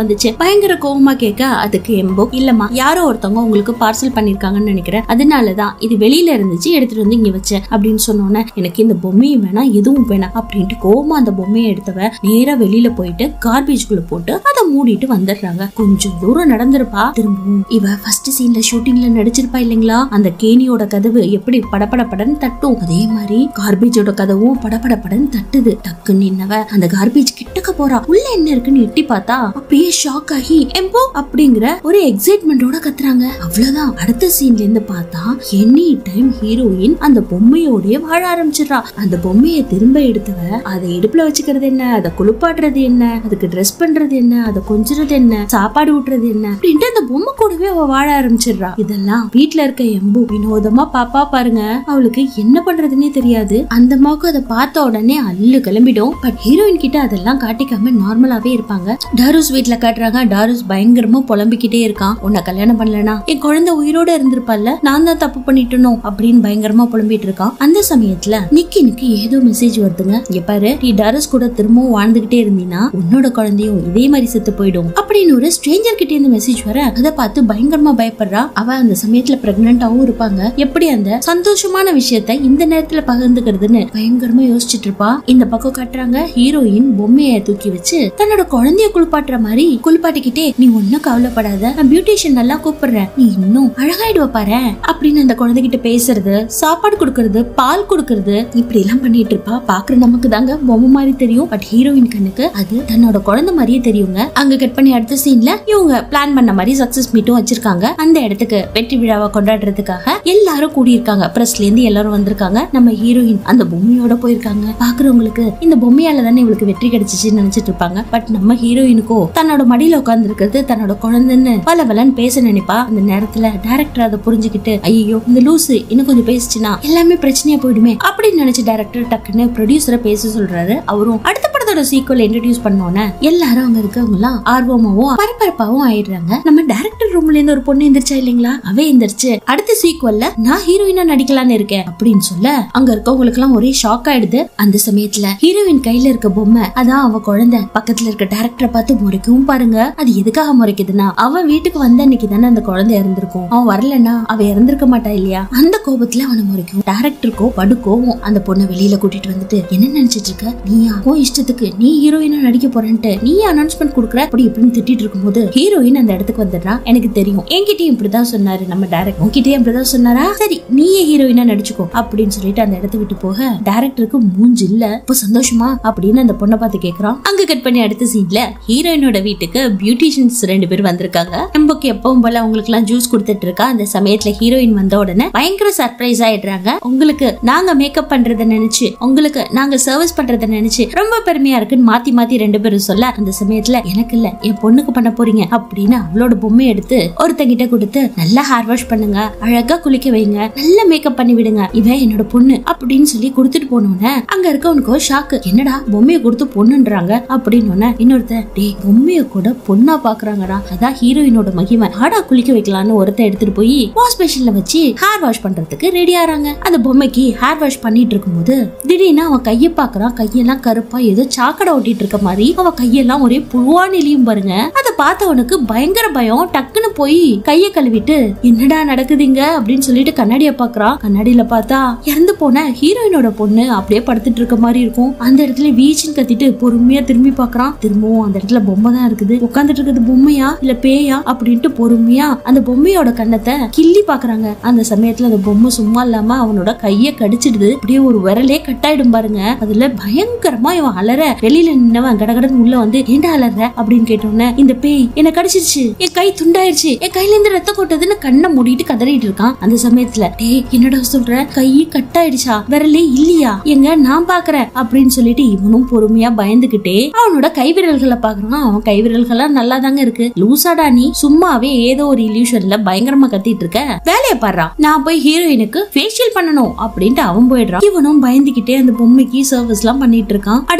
பயங்கர கோவமா கேட்க அதுக்கு எம்போ இல்லம்மா யாரோ ஒருத்தவங்க உங்களுக்கு பார்சல் பண்ணிருக்காங்கன்னு நினைக்கிறேன் அதனாலதான் இது வெளியில இருந்துச்சு எடுத்துட்டு வந்து இங்க வச்சேன் அப்படின்னு சொன்னோன்னே எனக்கு இந்த பொம்மையும் வேணாம் எதுவும் வேணாம் அப்படின்ட்டு கோவமா அந்த பொம்மையை எடுத்தவ நேரா வெளியில போயிட்டு கார்பேஜ் குள்ள போட்டு அதை மூடிட்டு வந்துடுறாங்க கொஞ்சம் தூரம் நடந்திருப்பா திரும்பவும் இவ ஃபர்ஸ்ட் சீன்ல ஷூட்டிங்ல நடிச்சிருப்பா இல்லைங்களா அந்த கேணியோட கதவு எப்படி படபடபடன்னு தட்டும் அதே மாதிரி கார்பேஜோட கதவும் படபடபடன்னு தட்டுது டக்கு நின்னவ அந்த கார்பேஜ் கிட்டக்க போறா உள்ள என்ன இருக்குன்னு எட்டி பார்த்தா அப்படியே ஷாக் ஆகி எம்போ அப்படிங்கிற ஒரு எக்ஸைட்மெண்டோட கத்துறாங்க அவ்வளவுதான் அடுத்த சீன்ல இருந்து பார்த்தா எனி டைம் ஹீரோயின் அந்த பொம்மையோடய வாழ ஆரம்பிச்சிடுறா அந்த பொம்மையை திரும்ப எடுத்தவ அதை இடுப்புல வச்சுக்கிறது என்ன அதை குளிப்பாட்டுறது என்ன அதுக்கு ட்ரெஸ் பண்றது என்ன அதை கொஞ்சுறது என்ன சாப்பாடு ஊட்டுறது என்ன அப்படின்ட்டு அந்த பொம்மை கூடவே அவ வாழ ஆரம்பிச்சிடுறா இதெல்லாம் வீட்ல இருக்க எம்பு வினோதமா பாப்பா பாருங்க அவளுக்கு என்ன பண்றதுன்னே தெரியாது அந்த அம்மாவுக்கு அதை பார்த்த உடனே அல்லு கிளம்பிடும் பட் ஹீரோயின் கிட்ட அதெல்லாம் காட்டிக்காம நார்மலாவே இருப்பாங்க டாரூஸ் வீட்ல காட்டுறாங்க டாரூஸ் பயங்கரமா புலம்பிக்கிட்டே இருக்கான் உன்னை கல்யாணம் பண்ணலனா என் குழந்தை உயிரோட இருந்திருப்பால நான் தான் தப்பு பண்ணிட்டனோ அப்படின்னு பயங்கரமா புலம்பிட்டு இருக்கான் அந்த சமயத்துல நிக்கினுக்கு ஏதோ மெசேஜ் வருதுங்க இங்க பாரு நீ டாரஸ் கூட திரும்பவும் வாழ்ந்துகிட்டே இருந்தீன்னா உன்னோட குழந்தையும் இதே மாதிரி செத்து போயிடும் அப்படின்னு ஒரு ஸ்ட்ரேஞ்சர் கிட்ட இருந்து மெசேஜ் வர அதை பார்த்து பயங்கரமா பயப்படுறா அவ அந்த சமயத்துல பிரெக்னண்டாவும் இருப்பாங்க எப்படி அந்த சந்தோஷமான விஷயத்த இந்த நேரத்துல பகிர்ந்துக்கிறதுன்னு பயங்கரமா யோசிச்சுட்டு இருப்பா இந்த பக்கம் காட்டுறாங்க ஹீரோயின் பொம்மைய தூக்கி வச்சு தன்னோட குழந்தைய குளிப்பாட்டுற மாதிரி குளிப்பாட்டிக்கிட்டே நீ ஒன்னும் கவலைப்படாத நான் பியூட்டிஷியன் நல்லா கூப்பிடுறேன் நீ இன்னும் அழகாயிடுவ பாரு அப்படின்னு அந்த குழந்தைகிட்ட பேசுறது சாப்பாடு கொடுக்கறது பால் கொடுக்கறது இப்படி எல்லாம் பண்ணிட்டு இருப்பா பாக்குற நமக்கு தாங்க பொம்மை மாதிரி தெரியும் பட் ஹீரோயின் கண்ணுக்கு அது தன்னோட குழந்தை மாதிரியே தெரியுங்க அங்க கட் பண்ணி அடுத்த சீன்ல இவங்க பிளான் பண்ண மாதிரி சக்சஸ் மீட்டும் வச்சிருக்காங்க அந்த இடத்துக்கு வெற்றி விழாவை கொண்டாடுறதுக்காக எல்லாரும் கூடியிருக்காங்க பிரஸ்ல இருந்து எல்லாரும் வந்திருக்காங்க நம்ம ஹீரோயின் அந்த பொம்மையோட போயிருக்காங்க பாக்குறவங்களுக்கு இந்த பொம்மையால தானே இவளுக்கு வெற்றி கிடைச்சிச்சுன்னு நினைச்சிட்டு இருப்பாங்க பட் நம்ம ஹீரோயினுக்கோ தன்னோட மடியில உட்கார்ந்து இருக்கிறது தன்னோட குழந்தைன்னு பல பலன்னு பேச நினைப்பா அந்த நேரத்துல டைரக்டர் அதை புரிஞ்சுக்கிட்டு ஐயோ இந்த லூசு இன்னும் கொஞ்சம் பேசிச்சுன்னா எல்லாமே பிரச்சனையா போயிடுமே அப்படின்னு நினைச்ச டைரக்டர் டக்குன்னு ப்ரொடியூசரை பேச சொல்றாரு அவரும் அடுத்த படத்தோட சீக்வல் இன்ட்ரடியூஸ் பண்ணோன்னே எல்லாரும் அங்க இருக்கவங்க எல்லாம் ஆர்வமாவும் பரபரப்பாவும் ஆயிடுறாங்க நம்ம டைரக்டர் ரூம்ல இருந்து ஒரு பொண்ணு எந்திரிச்சா இல்லைங்களா அவ எந்திரிச்சு அடுத்த சீக்வல்ல நான் ஹீரோயினா நடிக்கலாம்னு இருக்கேன் அப்படின்னு சொல்ல அங்க இருக்கவங்களுக்கு எல்லாம் ஒரே ஷாக் ஆயிடுது அந்த சமயத்துல ஹீரோயின் கையில இருக்க பொம்மை அதான் அவ குழந்தை பக்கத்துல இருக்க டேரக்டரை பார்த்து முறைக்கவும் பாருங்க அது எதுக்காக முறைக்குதுன்னா அவன் வீட்டுக்கு வந்த அன்னைக்கு தானே அந்த குழந்தை இறந்திருக்கும் அவன் வரலன்னா அவ இறந்திருக்க மாட்டா இல்லையா அந்த கோபத்துல அவனை முறைக்கும் டேரக்டருக்கோ படுக்கோவும் அந்த பொண்ணை வெளியில கூட்டிட்டு வந்துட்டு என்ன நினைச்சிட்டு இருக்க நீயா உன் இஷ்டத்துக்கு நீ ஹீரோயினா நடிக்க போறேன்ட்டு நீ அனௌன்ஸ்மெண்ட் கொடுக்குற அப்படி இப்படின்னு திட்டிட்டு இருக்கும்போது ஹீரோயின் அந்த இடத்துக்கு வந்துடுறா எனக்கு தெரியும் என்கிட்டயும் இப்படிதான் சொன்னாரு நம்ம டேரக்ட் உன்கிட்டயும் இப்படிதான் சொன்னாரா சரி நீயே ஹீரோயினா நடிச்சுக்கோ அப்படின்னு சொல்லிட்டு அந்த இடத்த விட்டு போக டேரக்டருக்கு மூஞ்சு இல்ல இப்ப சந்தோஷமா அப்படின்னு அந்த பொண்ணை பார்த்து கேக்குறான் அங்க கட் பண்ணி அடுத்த சீன்ல ஹீரோயினோட வீட்டுக்கு பியூட்டிஷியன்ஸ் ரெண்டு பேர் வந்திருக்காங்க எம்புக்கு எப்பவும் போல அவங்களுக்கு எல்லாம் ஜூஸ் கொடுத்துட்டு இருக்கா அந்த சமயத்துல ஹீரோயின் வந்த உடனே பயங்கர சர்ப்ரைஸ் ஆயிடுறாங்க உங்களுக்கு நாங்க மேக்கப் பண்றத நினைச்சு உங்களுக்கு நாங்க சர்வீஸ் பண்றத நினைச்சு ரொம்ப பெருமையா இருக்குன்னு மாத்தி மாத்தி ரெண்டு பேரும் சொல்ல அந்த சமயத்துல எனக்கு இல்ல என் பொண்ணுக்கு பண்ண போறீங்க அப்படின்னு அவளோட பொம்மை எடுத்து ஒருத்தங்கிட்ட கொடுத்து நல்லா ஹேர் வாஷ் பண்ணுங்க அழகா குளிக்க வைங்க நல்ல மேக்கப் பண்ணி விடுங்க இவன் என்னோட பொண்ணு அப்படின்னு சொல்லி கொடுத்துட்டு போனோன்னே அங்க இருக்கவனுக்கோ ஷாக்கு என்னடா பொம்மையை கொடுத்து பொண்ணுன்றாங்க அப்படின்னு இன்னொருத்தன் டேய் பொம்மைய கூட பொண்ணா பாக்குறாங்கடா அதான் ஹீரோயினோட மகிமை ஆடா குளிக்க வைக்கலாம்னு ஒருத்தன் எடுத்துட்டு போய் வாஷ் பேஷன்ல வச்சு ஹேர் வாஷ் பண்றதுக்கு ரெடி ஆறாங்க அந்த பொம்மைக்கு ஹேர் வாஷ் பண்ணிட்டு இருக்கும்போது திடீர்னு அவன் கைய பாக்குறான் கையெல்லாம் கருப்பா ஏதோ சாக்கடை ஒட்டிட்டு இருக்க மாதிரி அவன் கையெல்லாம் ஒரே புழுவா நெளியும் பாருங்க அதை பார்த்தவனுக்கு பயங்கர பயம் டக்குன்னு போய் கைய கழுவிட்டு என்னடா நடக்குதுங்க அப்படின்னு சொல்லிட்டு கண்ணாடிய பாக்குறான் கண்ணாடியில பார்த்தா இறந்து போன ஹீரோயினோட பொண்ணு அப்படியே படுத்துட்டு இருக்க மாதிரி இருக்கும் அந்த இடத்துல வீச்சுன்னு கத்திட்டு பொறுமையா திரும்பி பாக்குறான் திரும்பவும் அந்த இடத்துல பொம்மை தான் இருக்குது உட்காந்துட்டு இருக்கிறது பொம்மையா இல்ல பேயா அப்படின்ட்டு பொறுமையா அந்த பொம்மையோட கண்ணத்தை கிள்ளி பாக்குறாங்க அந்த சமயத்துல அந்த பொம்மை சும்மா இல்லாம அவனோட கைய கடிச்சிடுது அப்படியே ஒரு விரலே கட்டாயிடும் பாருங்க அதுல பயங்கரமா இவன் அலற வெளியில நின்னவன் கடகடன்னு உள்ள வந்து ஏண்டா அலற அப்படின்னு கேட்டோன்னே இந்த பேய் என்ன கடிச்சிருச்சு என் கை துண்டாயிருச்சு என் கையில இருந்து ரத்தம் கொட்டதுன்னு கண்ணை மூடிட்டு கதறிட்டு இருக்கான் அந்த சமயத்துல டேய் என்னடா சொல்ற கை கட்டாயிடுச்சா விரலே இல்லையா எங்க நான் பாக்குறேன் அப்படின்னு சொல்லிட்டு இவனும் பொறுமையா பயந்துகிட்டே அவனோட கைவிரல்களை பாக்குறான் அவன் கைவிரல்கள்லாம் நல்லா தாங்க இருக்கு லூசாடா நீ சும்மாவே ஏதோ ஒரு இல்யூஷன்ல பயங்கரமா கத்திட்டு இருக்க வேலையை பாடுறான் நான் போய் ஹீரோயினுக்கு ஃபேஷியல் பண்ணணும் அப்படின்ட்டு அவன் போயிடுறான் இவனும் பயந்துகிட்டே அந்த பொம்மைக்கு சர்வீஸ் எல்லாம் பண்ணிட்டு இருக்கான் அடுத்த சீன்ல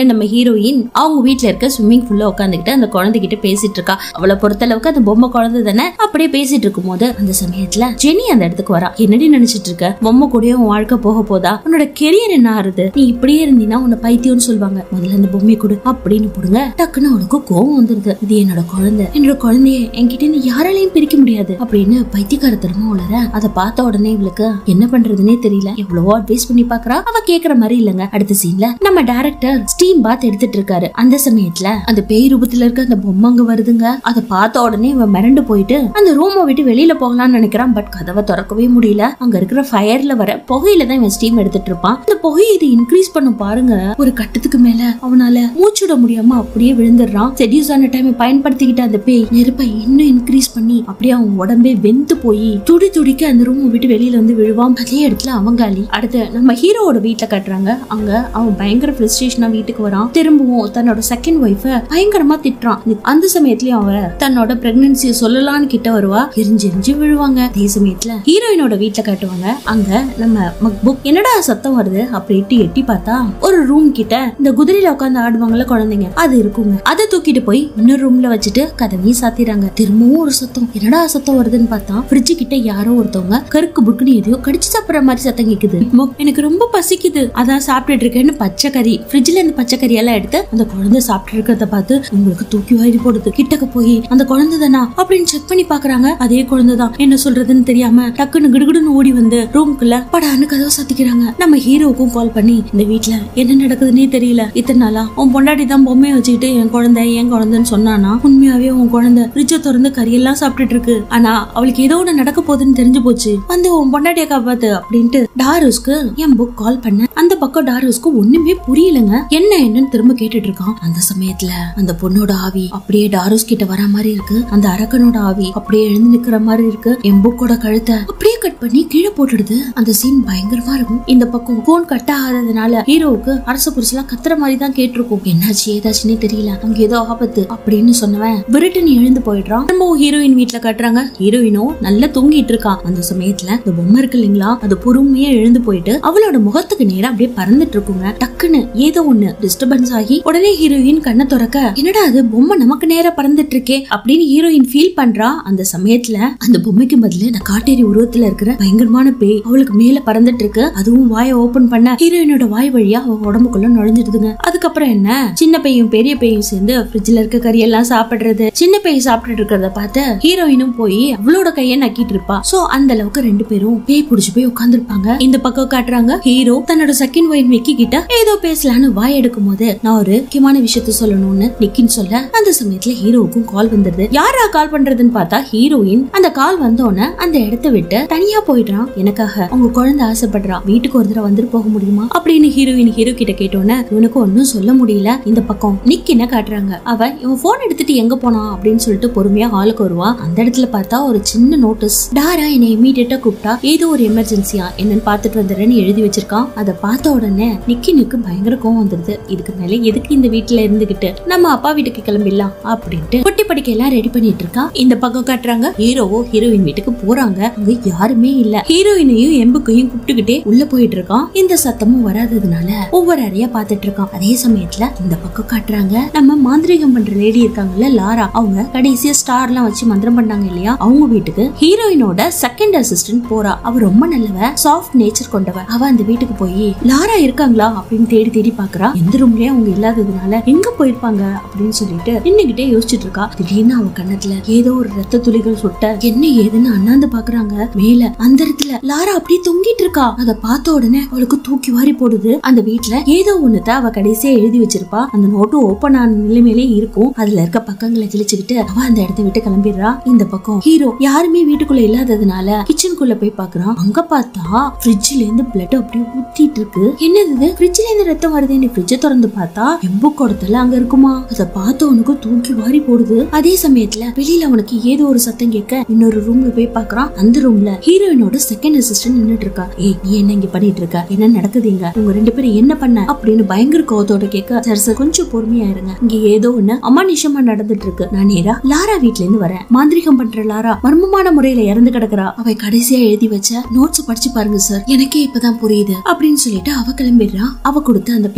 சைடுல நம்ம ஹீரோயின் அவங்க வீட்ல இருக்க ஸ்விம்மிங் பூல்ல உட்காந்துக்கிட்டு அந்த குழந்தைகிட்ட பேசிட்டு இருக்கா அவளை பொறுத்தளவுக்கு அந்த பொம்மை குழந்தை தானே அப்படியே பேசிட்டு இருக்கும் போது அந்த சமயத்துல ஜெனி அந்த இடத்துக்கு வரா என்னடி நினைச்சிட்டு இருக்க பொம்மை கூடயே உன் வாழ்க்கை போக போதா உன்னோட கெரியர் என்ன ஆறுது நீ இப்படியே இருந்தீன்னா உன்னை பைத்தியம்னு சொல்லுவாங்க முதல்ல அந்த பொம்மையை கொடு அப்படின்னு போடுங்க டக்குன்னு அவளுக்கு கோவம் வந்துருது இது என்னோட குழந்தை என்னோட குழந்தைய என்கிட்ட இருந்து யாராலையும் பிரிக்க முடியாது அப்படின்னு பைத்தியக்காரத்தனமா உளர அதை பார்த்த உடனே இவளுக்கு என்ன பண்றதுனே தெரியல எவ்வளவோ அட்வைஸ் பண்ணி பாக்குறா அவ கேக்குற மாதிரி இல்லங்க அடுத்த சீன்ல நம்ம டைரக்டர் ஸ்டீம் பாத் எடுத்துட்டு இருக்காரு அந்த சமயத்துல அந்த பேய் ரூபத்துல இருக்க அந்த பொம்மை அங்க வருதுங்க அதை பார்த்த உடனே இவன் மிரண்டு போயிட்டு அந்த ரூமை விட்டு வெளியில போகலாம்னு நினைக்கிறான் பட் கதவை திறக்கவே முடியல அங்க இருக்கிற ஃபயர்ல வர புகையில தான் இவன் ஸ்டீம் எடுத்துட்டு இருப்பான் இந்த புகையை இது இன்க்ரீஸ் பண்ணும் பாருங்க ஒரு கட்டத்துக்கு மேல அவனால மூச்சு விட முடியாம அப்படியே விழுந்துடுறான் செடியூஸ் ஆன டைம் பயன்படுத்திக்கிட்ட அந்த பேய் நெருப்பை இன்னும் இன்க்ரீஸ் பண்ணி அப்படியே அவன் உடம்பே வெந்து போய் துடி துடிக்க அந்த ரூமை விட்டு வெளியில வந்து விழுவான் அதே இடத்துல அவங்காலி அடுத்து நம்ம ஹீரோவோட வீட்டுல கட்டுறாங்க அங்க அவன் பயங்கர ஃப்ரஸ்ட்ரேஷனா வீட்டுக்கு வரான் திரும்பவும் தன்னோட செகண்ட் ஒய்ஃப பயங்கரமா திட்டுறான் அந்த சமயத்துலயும் அவ தன்னோட பிரெக்னன்சிய சொல்லலாம்னு கிட்ட வருவா எரிஞ்சு எரிஞ்சு விழுவாங்க அதே சமயத்துல ஹீரோயினோட வீட்டுல காட்டுவாங்க அங்க நம்ம மக்புக் என்னடா சத்தம் வருது அப்படின்ட்டு எட்டி பார்த்தா ஒரு ரூம் கிட்ட இந்த குதிரையில உட்காந்து ஆடுவாங்கல்ல குழந்தைங்க அது இருக்குங்க அதை தூக்கிட்டு போய் இன்னொரு ரூம்ல வச்சுட்டு கதவையும் சாத்திடுறாங்க திரும்பவும் ஒரு சத்தம் என்னடா சத்தம் வருதுன்னு பார்த்தா ஃப்ரிட்ஜ் கிட்ட யாரோ ஒருத்தவங்க கருக்கு புக்குன்னு எதையோ கடிச்சு சாப்பிடுற மாதிரி சத்தம் கேக்குது மோ, எனக்கு ரொம்ப பசிக்குது அதான் சாப்பிட்டுட்டு இருக்கேன்னு பச்சை கறி ஃப்ரிட்ஜ்ல இருந்து பச்சை கறி எல்லாம் எடுத்து அந்த குழந்தை சாப்பிட்டு இருக்கிறத பார்த்து உங்களுக்கு தூக்கி வாரி போடுது கிட்டக்க போய் அந்த குழந்தை தானா அப்படின்னு செக் பண்ணி பாக்குறாங்க அதே குழந்தை தான் என்ன சொல்றதுன்னு தெரியாம டக்குன்னு கிடுகிடுன்னு ஓடி வந்து ரூம்குள்ள படான்னு கதவை சாத்திக்கிறாங்க நம்ம ஹீரோவுக்கும் கால் பண்ணி இந்த வீட்ல என்ன நடக்குதுன்னே தெரியல இத்தனை நாளா உன் பொண்டாட்டி தான் பொம்மையை வச்சுக்கிட்டு என் குழந்தை என் குழந்தைன்னு சொன்னானா உண்மையாவே உன் குழந்தை ஃப்ரிட்ஜை திறந்து கறியெல்லாம் சாப்பிட்டுட்டு இருக்கு ஆனா அவளுக்கு ஏதோ ஒண்ணு நடக்க போகுதுன்னு தெரிஞ்சு போச்சு வந்து உன் பொண்டாட்டிய காப்பாத்து அப்படின்ட்டு டாருஸ்க்கு என் புக் கால் பண்ண அந்த பக்கம் டாருஸ்க்கு ஒண்ணுமே புரியலங்க என்ன என்னன்னு திரும்ப கேட்டுட்டு இருக்கான் அந்த சமயத்துல அந்த பொண்ணோட ஆவி அப்படியே டாருஸ் கிட்ட வர மாதிரி இருக்கு அந்த அரக்கனோட ஆவி அப்படியே எழுந்து நிக்கிற மாதிரி இருக்கு என் புக்கோட கழுத்தை அப்படியே கட் பண்ணி கீழே போட்டுடுது அந்த சீன் பயங்கரமா இருக்கும் இந்த பக்கம் போன் கட் ஆகாததுனால ஹீரோவுக்கு அரச புருஷெல்லாம் கத்துற மாதிரி தான் கேட்டிருக்கும் என்னாச்சு ஏதாச்சுன்னே தெரியல அங்க ஏதோ ஆபத்து அப்படின்னு சொன்னவன் விருட்டுன்னு எழுந்து போயிடுறான் திரும்பவும் ஹீரோயின் வீட்ல கட்டுறாங்க ஹீரோயினும் நல்லா தூங்கிட்டு இருக்கா அந்த சமயத்துல இந்த பொம்மை இருக்கு இல்லைங்களா அது பொறுமையா எழுந்து போயிட்டு அவளோட முகத்துக்கு நேரா அப்படியே பறந்துட்டு இருக்குங்க டக்குன்னு ஏதோ ஒண்ணு டிஸ்டர்பன்ஸ் ஆகி உடனே ஹீரோயின் கண்ணை திறக்க என்னடா அது பொம்மை நமக்கு நேரா பறந்துட்டு இருக்கே அப்படின்னு ஹீரோயின் ஃபீல் பண்றா அந்த சமயத்துல அந்த பொம்மைக்கு பதிலு இந்த காட்டேரி உருவத்துல இருக்கிற பயங்கரமான பேய் அவளுக்கு மேல பறந்துட்டு இருக்கு அதுவும் வாயை ஓபன் பண்ண ஹீரோயினோட வாய் வழியா அவ உடம்புக்குள்ள நுழைஞ்சிடுதுங்க அதுக்கப்புறம் என்ன சின்ன பையும் பெரிய பையும் சேர்ந்து ஃப்ரிட்ஜ்ல இருக்க கறி எல்லாம் சாப்பிடுறது சின்ன பையன் சாப்பிட்டுட்டு இருக்கிறத பார்த்து ஹீரோயினும் போய் அவளோட கையை நக்கிட்டு இருப்பா சோ அந்த அளவுக்கு ரெண்டு பேரும் பேய் புடிச்சு போய் உட்காந்துருப்பாங்க இந்த பக்கம் காட்டுறாங்க ஹீரோ தன்னோட செகண்ட் ஒயின் விக்கி கிட்ட ஏதோ பேசலான்னு வாய் எடுக்கும் போது நான் ஒரு முக்கியமான விஷயத்த சொல்லணும்னு நிக்கின்னு சொல்ல அந்த சமயத்துல ஹீரோவுக்கும் கால் வந்துருது யாரா கால் பண்றதுன்னு பார்த்தா ஹீரோயின் அந்த கால் வந்தோடனே அந்த இடத்த விட்டு தனியா போயிடுறான் எனக்காக அவங்க குழந்தை ஆசைப்படுறா வீட்டுக்கு ஒரு தடவை வந்துட்டு போக முடியுமா அப்படின்னு ஹீரோயின் ஹீரோ கிட்ட கேட்டோன்னே இவனுக்கு ஒன்னும் சொல்ல முடியல இந்த பக்கம் நிக் என்ன காட்டுறாங்க அவ இவன் போன் எடுத்துட்டு எங்க போனான் அப்படின்னு சொல்லிட்டு பொறுமையா ஹாலுக்கு வருவா அந்த இடத்துல பார்த்தா ஒரு சின்ன நோட்டீஸ் டாரா என்னை இமீடியட்டா கூப்பிட்டா ஏதோ ஒரு எமர்ஜென்சியா என்னன்னு பார்த்துட்டு வந்துடுறேன்னு எழுதி வச்சிருக்கான் அதை பார்த்த உடனே நிக்கினுக்கு பயங்கர கோவம் வந்துருது இதுக்கு மேல எதுக்கு இந்த வீட்டுல இருந்துகிட்டு நம்ம அப்பா வீட்டுக்கு கிளம்பிடலாம் அப்படின்ட்டு பொட்டி படிக்க எல்லாம் ரெடி பண்ணிட்டு இருக்கா இந்த பக்கம் காட்டுறாங்க ஹீரோவோ ஹீரோயின் வீட்டுக்கு போறாங்க அங்க யாருமே இல்ல ஹீரோயினையும் எம்புக்கையும் கூப்பிட்டுக்கிட்டே உள்ள போயிட்டு இருக்கான் இந்த சத்தமும் வராததுனால ஒவ்வொரு அறையா பார்த்துட்டு இருக்கான் அதே சமயத்துல இந்த பக்கம் காட்டுறாங்க நம்ம மாந்திரீகம் பண்ற லேடி இருக்காங்கல்ல லாரா அவங்க கடைசியா ஸ்டார் எல்லாம் வச்சு மந்திரம் பண்ணாங்க இல்லையா அவங்க வீட்டுக்கு ஹீரோயினோட செகண்ட் அசிஸ்டன்ட் போறா அவ ரொம்ப நல்லவ சாஃப்ட் நேச்சர் கொண்டவ அவ அந்த வீட்டுக்கு போய் லாரா இருக்காங்களா அப்படின்னு தேடி தேடி பாக்குறா எந்த ரூம்லயே அவங்க இல்லாததுனால எங்க போயிருப்பாங்க அப்படின்னு சொல்லிட்டு நின்னுகிட்டே யோசிச்சுட்டு இருக்கா திடீர்னு அவ கண்ணத்துல ஏதோ ஒரு ரத்த துளிகள் சொட்ட என்ன ஏதுன்னு அண்ணாந்து பாக்குறாங்க மேல அந்த இடத்துல லாரா அப்படியே தொங்கிட்டு இருக்கா அத பார்த்த உடனே அவளுக்கு தூக்கி வாரி போடுது அந்த வீட்ல ஏதோ ஒண்ணுத அவ கடைசியா எழுதி வச்சிருப்பா அந்த நோட்டு ஓபன் ஆன நிலைமையிலே இருக்கும் அதுல இருக்க பக்கங்களை கிழிச்சுக்கிட்டு அவ அந்த இடத்த விட்டு கிளம்பிடுறா இந்த பக்கம் ஹீரோ யாருமே வீட்டுக்குள்ள இல்லாததுனால கிச்சனுக்குள்ள போய் பாக்குறான் அங்க பார்த்தா ஃப்ரிட்ஜ்ல இருந்து பிளட் அப்படியே ஊத்திட்டு இருக்கு என்னது இது ஃப்ரிட்ஜ்ல இருந்து ரத்தம் வருதுன்னு ஃப்ரிட்ஜை திறந்து பார்த்தா எம்பு குடத்துல அங்க இருக்குமா அத பார்த்த உனக்கு தூக்கி வாரி போடுது அதே சமயத்துல வெளியில அவனுக்கு ஏதோ ஒரு சத்தம் கேட்க இன்னொரு ரூம்ல போய் பாக்குறான் அந்த ரூம்ல ஹீரோயினோட செகண்ட் அசிஸ்டன்ட் நின்னுட்டு இருக்கா ஏய் நீ என்ன இங்க பண்ணிட்டு இருக்க என்ன நடக்குது இங்க உங்க ரெண்டு பேரும் என்ன பண்ண அப்படின்னு பயங்கர கோவத்தோட கேட்க சார் சார் கொஞ்சம் பொறுமையா இருங்க இங்க ஏதோ ஒண்ணு அமானுஷமா நடந்துட்டு இருக்கு நான் நேரா லாரா வீட்ல இருந்து வரேன் மாந்திரிகம் பண்ற லாரா மர்மமான முறையில இறந்து கிடக்குறா அவ கடைசியா எழுதி வச்ச நோட்ஸ் படிச்சு பாருங்க சார் எனக்கே இப்பதான் புரியுது அப்படின்னு சொல்லிட்டு அவ கிளம்பிடுறா அவ கொடுத்த அந்த பேப்பரை வாங்கி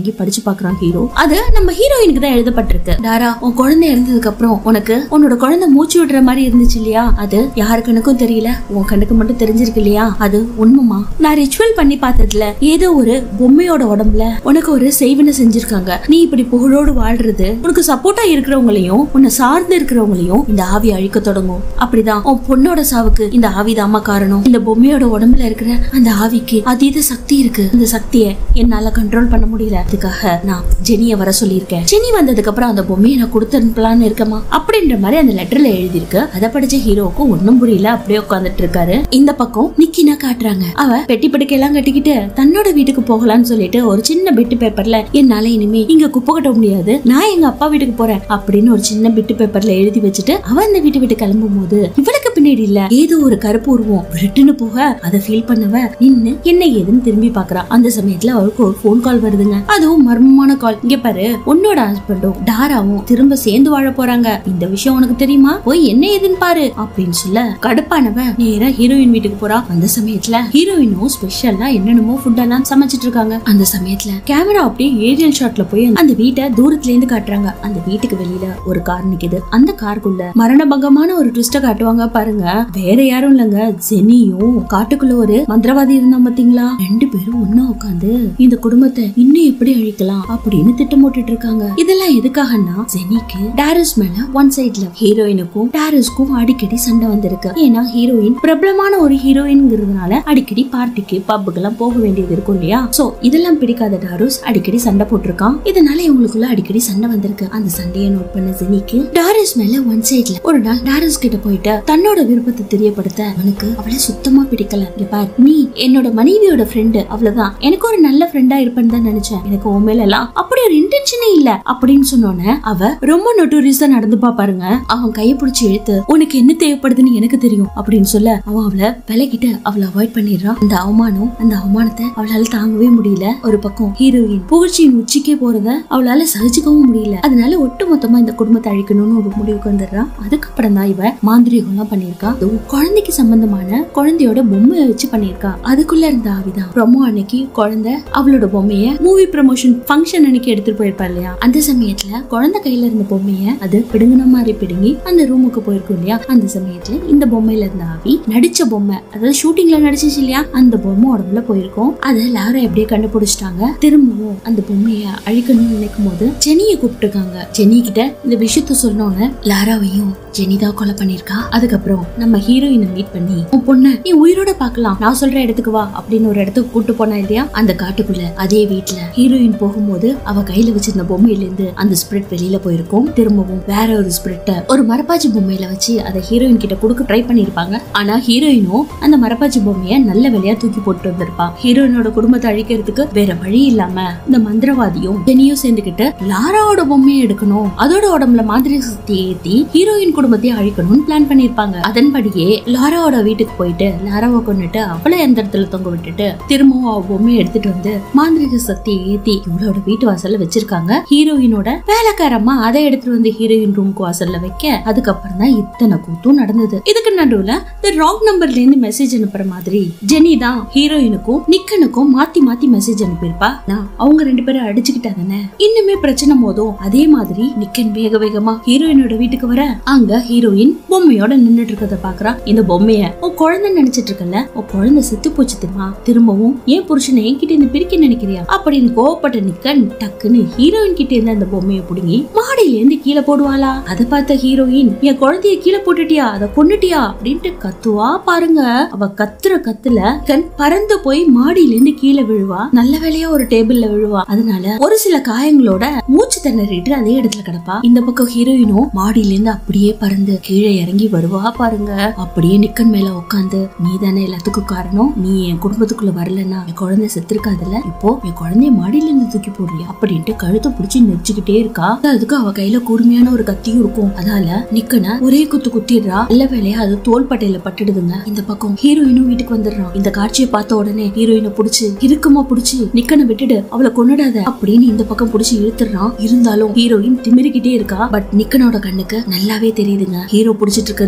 வாங்கி படிச்சு பாக்குறான் ஹீரோ அது நம்ம ஹீரோயினுக்கு தான் எழுதப்பட்டிருக்கு டாரா உன் குழந்தை இறந்ததுக்கு அப்புறம் உனக்கு உன்னோட குழந்தை மூச்சு விடுற மாதிரி இருந்துச்சு இல்லையா அது யாரு கண்ணுக்கும் தெரியல உன் கண்ணுக்கு மட்டும் தெரிஞ்சிருக்கு இல்லையா அது உண்மைமா நான் ரிச்சுவல் பண்ணி பார்த்ததுல ஏதோ ஒரு பொம்மையோட உடம்புல உனக்கு ஒரு செய்வினை செஞ்சிருக்காங்க நீ இப்படி புகழோடு வாழ்றது உனக்கு சப்போர்ட்டா இருக்கிறவங்களையும் உன்னை சார்ந்து இருக்கிறவங்களையும் இந்த ஆவி அழிக்க தொடங்கும் அப்படிதான் உன் பொண்ணோட சாவுக்கு இந்த ஆவிதாம்மா காரணம் இந்த பொம்மையோட உடம்புல இருக்கிற அந்த ஆவிக்கு அதீத சக்தி இருக்கு அந்த சக்தியை என்னால கண்ட்ரோல் பண்ண முடியல அதுக்காக நான் ஜெனிய வர சொல்லியிருக்கேன் ஜெனி வந்ததுக்கு அப்புறம் அந்த பொம்மையை நான் கொடுத்து அனுப்பலாம்னு இருக்கமா அப்படின்ற மாதிரி அந்த லெட்டர்ல எழுதியிருக்கு அதை படிச்ச ஹீரோவுக்கு ஒண்ணும் புரியல அப்படியே உட்காந்துட்டு இருக்காரு இந்த பக்கம் நிக்கினா காட்டுறாங்க அவ பெட்டி படுக்கையெல்லாம் கட்டிக்கிட்டு தன்னோட வீட்டுக்கு போகலாம்னு சொல்லிட்டு ஒரு சின்ன பிட்டு பேப்பர்ல என்னால இனிமே இங்க குப்பை கட்ட முடியாது நான் எங்க அப்பா வீட்டுக்கு போறேன் அப்படின்னு ஒரு சின்ன பிட்டு பேப்பர்ல எழுதி வச்சுட்டு அவ அந்த வீட்டு விட்டு கிளம்பும் போது இவளுக்கு பின்னாடி இல்ல ஏதோ ஒரு கருப்பு உருவம் விருட்டுன்னு போக அதை ஃபீல் பண்ணவ நின்னு என்ன ஏதுன்னு திரும்பி பாக்குறா அந்த சமயத்துல அவளுக்கு ஒரு ஃபோன் கால் வருதுங்க அதுவும் மர்மமான கால் இங்க பாரு உன்னோட ஹஸ்பண்டும் டாராவும் திரும்ப சேர்ந்து வாழ போறாங்க இந்த விஷயம் உனக்கு தெரியுமா போய் என்ன ஏதுன்னு பாரு அப்படின்னு சொல்ல கடுப்பானவ நேரா ஹீரோயின் வீட்டுக்கு போறா அந்த சமயத்துல ஹீரோயினும் ஸ்பெஷலா என்னென்னமோ ஃபுட் எல்லாம் சமைச்சிட்டு இருக்காங்க அந்த சமயத்துல கேமரா அப்படியே ஏரியல் ஷாட்ல போய் அந்த வீட்டை தூரத்துல இருந்து காட்டுறாங்க அந்த வீட்டுக்கு வெளியில ஒரு கார் நிக்குது அந்த காருக்குள்ள மரணபங்கமான ஒரு ட்விஸ்ட காட்டுவாங்க பாருங்க வேற யாரும் இல்லங்க ஜெனியும் காட்டுக்குள்ள ஒரு மந்திரவாதி இருந்தா பாத்தீங்களா ரெண்டு பேரும் ஒன்னா உட்காந்து இந்த குடும்பத்தை இன்னும் எப்படி அழிக்கலாம் அப்படின்னு திட்டம் போட்டுட்டு இருக்காங்க இதெல்லாம் எதுக்காகன்னா ஜெனிக்கு டாரஸ் மேல ஒன் சைட்ல ஹீரோயினுக்கும் டாரஸ்க்கும் அடிக்கடி சண்டை வந்திருக்கு ஏன்னா ஹீரோயின் பிரபலமான ஒரு ஹீரோயின்ங்கிறதுனால அடிக்கடி பார்ட்டிக்கு பப்புக்கு எல்லாம் போக வேண்டியது இருக்கும் இல்லையா சோ இதெல்லாம் பிடிக்காத டாரஸ் அடிக்கடி சண்டை போட்டிருக்கான் இதனால இவங்களுக்குள்ள அடிக்கடி சண்டை வந்திருக்கு அந்த சண்டையை நோட் பண்ண ஜெனிக்கு டாரஸ் மேல ஒன் சைட்ல ஒரு நாள் டாரஸ் கிட்ட போயிட்டு தன்னோட விருப்பத்தை தெரியப்படுத்த அவனுக்கு அவளை சுத்தமா பிடிக்கல இங்க பார் நீ என்னோட மனைவியோட ஃப்ரெண்டு அவ்வளவுதான் எனக்கு ஒரு நல்ல ஃப்ரெண்டா இருப்பேன்னு தான் நினைச்சேன் எனக்கு உன் மேல எல்லாம் அப்படி ஒரு இன்டென்ஷனே இல்ல அப்படின்னு சொன்னோன்னே அவ ரொம்ப நொட்டோரியஸா நடந்துப்பா பாருங்க அவன் கைய பிடிச்சி இழுத்து உனக்கு என்ன தேவைப்படுதுன்னு எனக்கு தெரியும் அப்படின்னு சொல்ல அவன் அவளை விலகிட்டு அவளை அவாய்ட் பண்ணிடுறான் அந்த அவமானம் அந்த அவமானத்தை அவளால தாங்கவே முடியல ஒரு பக்கம் ஹீரோயின் புகழ்ச்சியின் உச்சிக்கே போறத அவளால சகிச்சுக்கவும் முடியல அதனால ஒட்டு மொத்தமா இந்த குடும்பத்தை அழிக்கணும்னு ஒரு முடிவுக்கு வந்துடுறான் அதுக்கப்புறம் தான் இவ மாந்திரிகம் எல்லாம் பண்ணிருக்கா அதுவும் குழந்தைக்கு சம்பந்தமான குழந்தையோட பொம்மையை வச்சு பண்ணிருக்கா அதுக்குள்ள இருந்த ஆவிதான் ப்ரொமோ அன்னைக்கு குழந்தை அவளோட பொம்மைய மூவி ப்ரமோஷன் ஃபங்க்ஷன் அன்னைக்கு எடுத்துட்டு போயிருப்பா இல்லையா அந்த சமயத்துல குழந்தை கையில இருந்த பொம்மைய அது பிடுங்கின மாதிரி பிடுங்கி அந்த ரூமுக்கு போயிருக்கும் இல்லையா அந்த சமயத்துல இந்த பொம்மையில இருந்த ஆவி நடிச்ச பொம்மை அதாவது ஷூட்டிங்ல நடிச்சிச்சு இல்லையா அந்த பொம்மை உடம்புல போயிருக்கும் அதை லாரா எப்படியே கண்டுபிடிச்சிட்டாங்க திரும்பவும் அந்த பொம்மைய அழிக்கணும்னு நினைக்கும் போது ஜெனிய கூப்பிட்டுருக்காங்க ஜெனி கிட்ட இந்த விஷயத்த சொன்னோன்னு லாராவையும் ஜெனி தான் கொலை பண்ணிருக்கா அதுக்கப்புறம் நம்ம ஹீரோயினை மீட் பண்ணி உன் பொண்ணு நீ உயிரோட பார்க்கலாம் நான் சொல்ற இடத்துக்கு வா அப்படின்னு ஒரு இடத்துக்கு கூட்டு போனா இல்லையா அந்த காட்டுக்குள்ள அதே வீட்ல ஹீரோயின் போகும்போது அவ கையில வச்சிருந்த பொம்மையில இருந்து அந்த ஸ்பிரிட் வெளியில போயிருக்கும் திரும்பவும் வேற ஒரு ஸ்பிரிட்ட ஒரு மரப்பாச்சி பொம்மையில வச்சு அதை ஹீரோயின் கிட்ட கொடுக்க ட்ரை பண்ணிருப்பாங்க ஆனா ஹீரோயினும் அந்த மரப்பாச்சி பொம்மைய நல்ல வேலையா தூக்கி போட்டு வந்திருப்பா ஹீரோயினோட குடும்பத்தை அழிக்கிறதுக்கு வேற வழி இல்லாம இந்த மந்திரவாதியும் ஜெனியும் சேர்ந்துகிட்டு லாராவோட பொம்மையை எடுக்கணும் அதோட உடம்புல மாதிரி சக்தியை ஏத்தி ஹீரோயின் குடும்பத்தையும் அழிக்கணும்னு பிளான் பண்ணிருப்பாங்க அதன்படியே லாராவோட வீட்டுக்கு போயிட்டு லாராவை கொண்டுட்டு அவளை எந்த இடத்துல தொங்க விட்டுட்டு திரும்பவும் அவ பொம்மையை எடுத்துட்டு வந்து மாந்திரிக சக்தியை ஏத்தி இவளோட வீட்டு வாசல்ல வச்சிருக்காங்க ஹீரோயினோட வேலைக்காரம்மா அதை எடுத்துட்டு வந்து ஹீரோயின் ரூமுக்கு வாசல்ல வைக்க அதுக்கப்புறம் தான் இத்தனை கூத்தும் நடந்தது இதுக்கு நடுவுல இந்த ராங் நம்பர்ல இருந்து மெசேஜ் அனுப்புற மாதிரி ஜெனி தான் ஹீரோயினுக்கும் நிக்கனுக்கும் மாத்தி மாத்தி மெசேஜ் அனுப்பியிருப்பா நான் அவங்க ரெண்டு பேரும் அடிச்சுக்கிட்டா தானே இன்னுமே பிரச்சனை போதும் அதே மாதிரி நிக்கன் வேக வேகமா ஹீரோயினோட வீட்டுக்கு வர அங்க ஹீரோயின் பொம்மையோட நின்னுட்டு இருக்கத பாக்குறா இந்த பொம்மைய உன் குழந்தை நினைச்சிட்டு இருக்கல உன் குழந்தை செத்து போச்சு தெரியுமா திரும்பவும் ஏன் புருஷனை என்கிட்ட இருந்து பிரிக்க நினைக்கிறியா அப்படின்னு கோவப்பட்ட நிக்கன் டக்குன்னு ஹீரோயின் கிட்ட இருந்து அந்த பொம்மையை புடுங்கி மாடியில இருந்து கீழே போடுவாளா அதை பார்த்த ஹீரோயின் என் குழந்தைய கீழே போட்டுட்டியா அதை கொன்னுட்டியா அப்படின்ட்டு கத்துவா பாருங்க அவ கத்துற கத்துல கண் பறந்து போய் மாடியில இருந்து கீழே விழுவா நல்ல வேலையா ஒரு டேபிள்ல விழுவா அதனால ஒரு சில காயங்களோட மூச்சு திணறிட்டு அதே இடத்துல கிடப்பா இந்த பக்கம் ஹீரோயினும் மாடியில இருந்து அப்படியே பறந்து கீழே இறங்கி வருவா பாருங்க அப்படியே நிக்கன் மேல உட்காந்து நீ தானே எல்லாத்துக்கும் காரணம் நீ என் குடும்பத்துக்குள்ள வரலன்னா என் குழந்தை செத்துருக்காதுல இப்போ என் குழந்தைய மாடியில இருந்து தூக்கி போடுறியா அப்படின்ட்டு கழுத்தை பிடிச்சி நெரிச்சுக்கிட்டே இருக்கா அதுக்கு அவ கையில கூர்மையான ஒரு கத்தியும் இருக்கும் அதால நிக்கன ஒரே குத்து குத்திடுறா நல்ல வேலையா அது தோல் பட்டையில பட்டுடுதுங்க இந்த பக்கம் ஹீரோயினும் வீட்டுக்கு வந்துடுறான் இந்த காட்சியை பார்த்த உடனே ஹீரோயினை புடிச்சு இறுக்கமா புடிச்சு நிக்கனை விட்டுடு அவளை கொன்னுடாத அப்படின்னு இந்த பக்கம் புடிச்சு இழுத்துறான் இருந்தாலும் ஹீரோயின் திமிரிக்கிட்டே இருக்கா பட் நிக்கனோட கண்ணுக்கு நல்லாவே தெரியுதுங்க ஹீரோ புடிச்சிட்டு இருக்கிறது ஹீரோயினை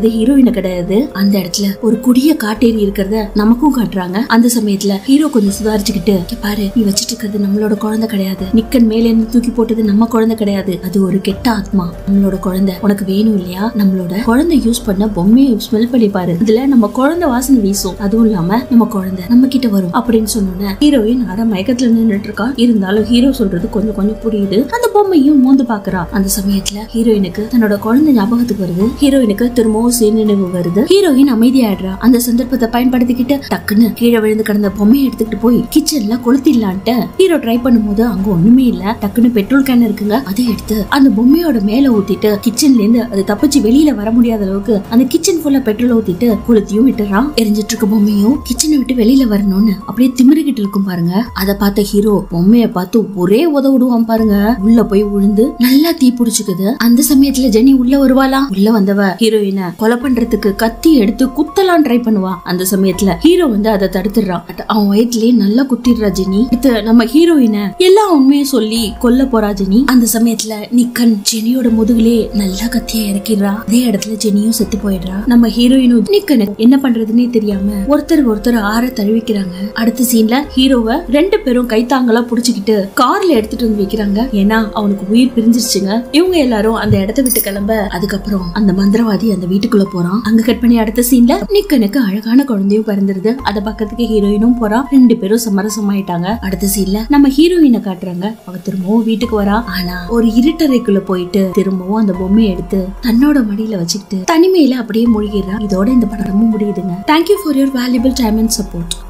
ஹீரோயின் கிடையாது அந்த இடத்துல ஒரு குடிய காட்டேரி இருக்கிறத நமக்கும் காட்டுறாங்க அந்த சமயத்துல ஹீரோ கொஞ்சம் சுதாரிச்சுக்கிட்டு "இங்க பாரு நீ வச்சிட்டு இருக்கிறது நம்மளோட குழந்தை கிடையாது நிக்கன் மேல இருந்து தூக்கி போட்டது நம்ம குழந்தை கிடையாது அது ஒரு கெட்ட ஆத்மா நம்மளோட குழந்தை உனக்கு வேணும் இல்லையா நம்மளோட குழந்தை யூஸ் பண்ண பொம்மையை ஸ்மெல் பண்ணி பாரு இதுல நம்ம குழந்தை வாசனை வீசும் அதுவும் இல்லாம நம்ம குழந்தை நம்ம கிட்ட வரும் அப்படின்னு சொன்னோன்னே ஹீரோயின் அரை மயக்கத்துல நின்னுட்டு இருக்கா இருந்தாலும் ஹீரோ சொல்றது கொஞ்சம் கொஞ்சம் புரியுது அந்த பொம்மையும் மோந்து பாக்குறா அந்த சமயத்துல ஹீரோயினுக்கு தன்னோட குழந்தை ஞாபகத்துக்கு வருது ஹீரோயினுக்கு திரும்பவும் சுயநினைவு வருது ஹீரோயின் அமைதியாடுறா அந்த சந்தர்ப்பத்தை பயன்படுத்திக்கிட்டு டக்குன்னு கீழே விழுந்து கிடந்த பொம்மையை எடுத்துக்கிட்டு போய் கிச்சன்ல கொளுத்திடலான்ட்டு ஹீரோ ட்ரை பண்ணும்போது அங்க ஒண்ணுமே இல்ல டக்குன்னு பெட்ரோல் கேன் இருக்குங்க அதை எடுத்து அந்த பொம்மையோட மேல ஊத்திட்டு கிச்சன்ல இருந்து அது தப்பிச்சு வெளியில வர முடியாத அளவுக்கு அந்த கிச்சன் ஃபுல்லா பெட்ரோல் ஊத்திட்டு கொளுத்தியும் விட்டுறான் எரிஞ்சிட்டு இருக்க பொம்மையும் கிச்சனை விட்டு வெளியில வரணும்னு அப்படியே திமிருகிட்டு இருக்கும் பாருங்க அத பார்த்த ஹீரோ பொம்மைய பார்த்து ஒரே உத விடுவான் பாருங்க உள்ள போய் விழுந்து நல்லா தீ பிடிச்சுக்குது அந்த சமயத்துல ஜெனி உள்ள வருவாளாம் உள்ள வந்தவ ஹீரோயினை கொலை பண்றதுக்கு கத்தி எடுத்து குத்தலாம் ட்ரை பண்ணுவா அந்த சமயத்துல ஹீரோ வந்து அதை தடுத்துடுறான் But அவன் வயிற்றுலயே நல்லா குத்திடுறா ஜெனி அடுத்து நம்ம ஹீரோயினை எல்லா உண்மையும் சொல்லி கொல்ல போறா ஜெனி அந்த சமயத்துல நிக்கன் ஜெனியோட முதுகுலே நல்லா கத்திய இறக்கிடுறா அதே இடத்துல ஜெனியும் செத்து போயிடுறா நம்ம ஹீரோயினும் நிக்கனுக்கு என்ன பண்றதுன்னே தெரியாம ஒருத்தர் ஒருத்தர் ஆற தழுவிக்கிறாங்க அடுத்த சீன்ல ஹீரோவை ரெண்டு பேரும் கைத்தாங்களா புடிச்சுக்கிட்டு கார்ல எடுத்துட்டு வந்து வைக்கிறாங்க ஏன்னா அவனுக்கு உயிர் பிரிஞ்சிருச்சுங்க இவங்க எல்லாரும் அந்த இடத்த விட்டு கிளம்ப அதுக்கப்புறம் அந்த மந்திரவாதி அந்த வீட்டுக்குள்ள போறான் அங்க கட் பண்ணி அடுத்த சீன்ல நிக்கனுக்கு அழகான குழந்தையும் பிறந்துருது அத பக்கத்துக்கு ஹீரோயினும் போறா ரெண்டு பேரும் சமரசமாயிட்டாங்க அடுத்த சீன்ல நம்ம ஹீரோயினை காட்டுறாங்க அவ திரும்பவும் வீட்டுக்கு வரா ஆனா ஒரு இருட்டறைக்குள்ள போயிட்டு திரும்பவும் அந்த பொம்மையை எடுத்து தன்னோட மடியில வச்சுக்கிட்டு தனிமையில அப்படியே மூழ்கிடுறா இதோட இந்த படம் ரொம்ப முடியுதுங்க thank you for your valuable time and support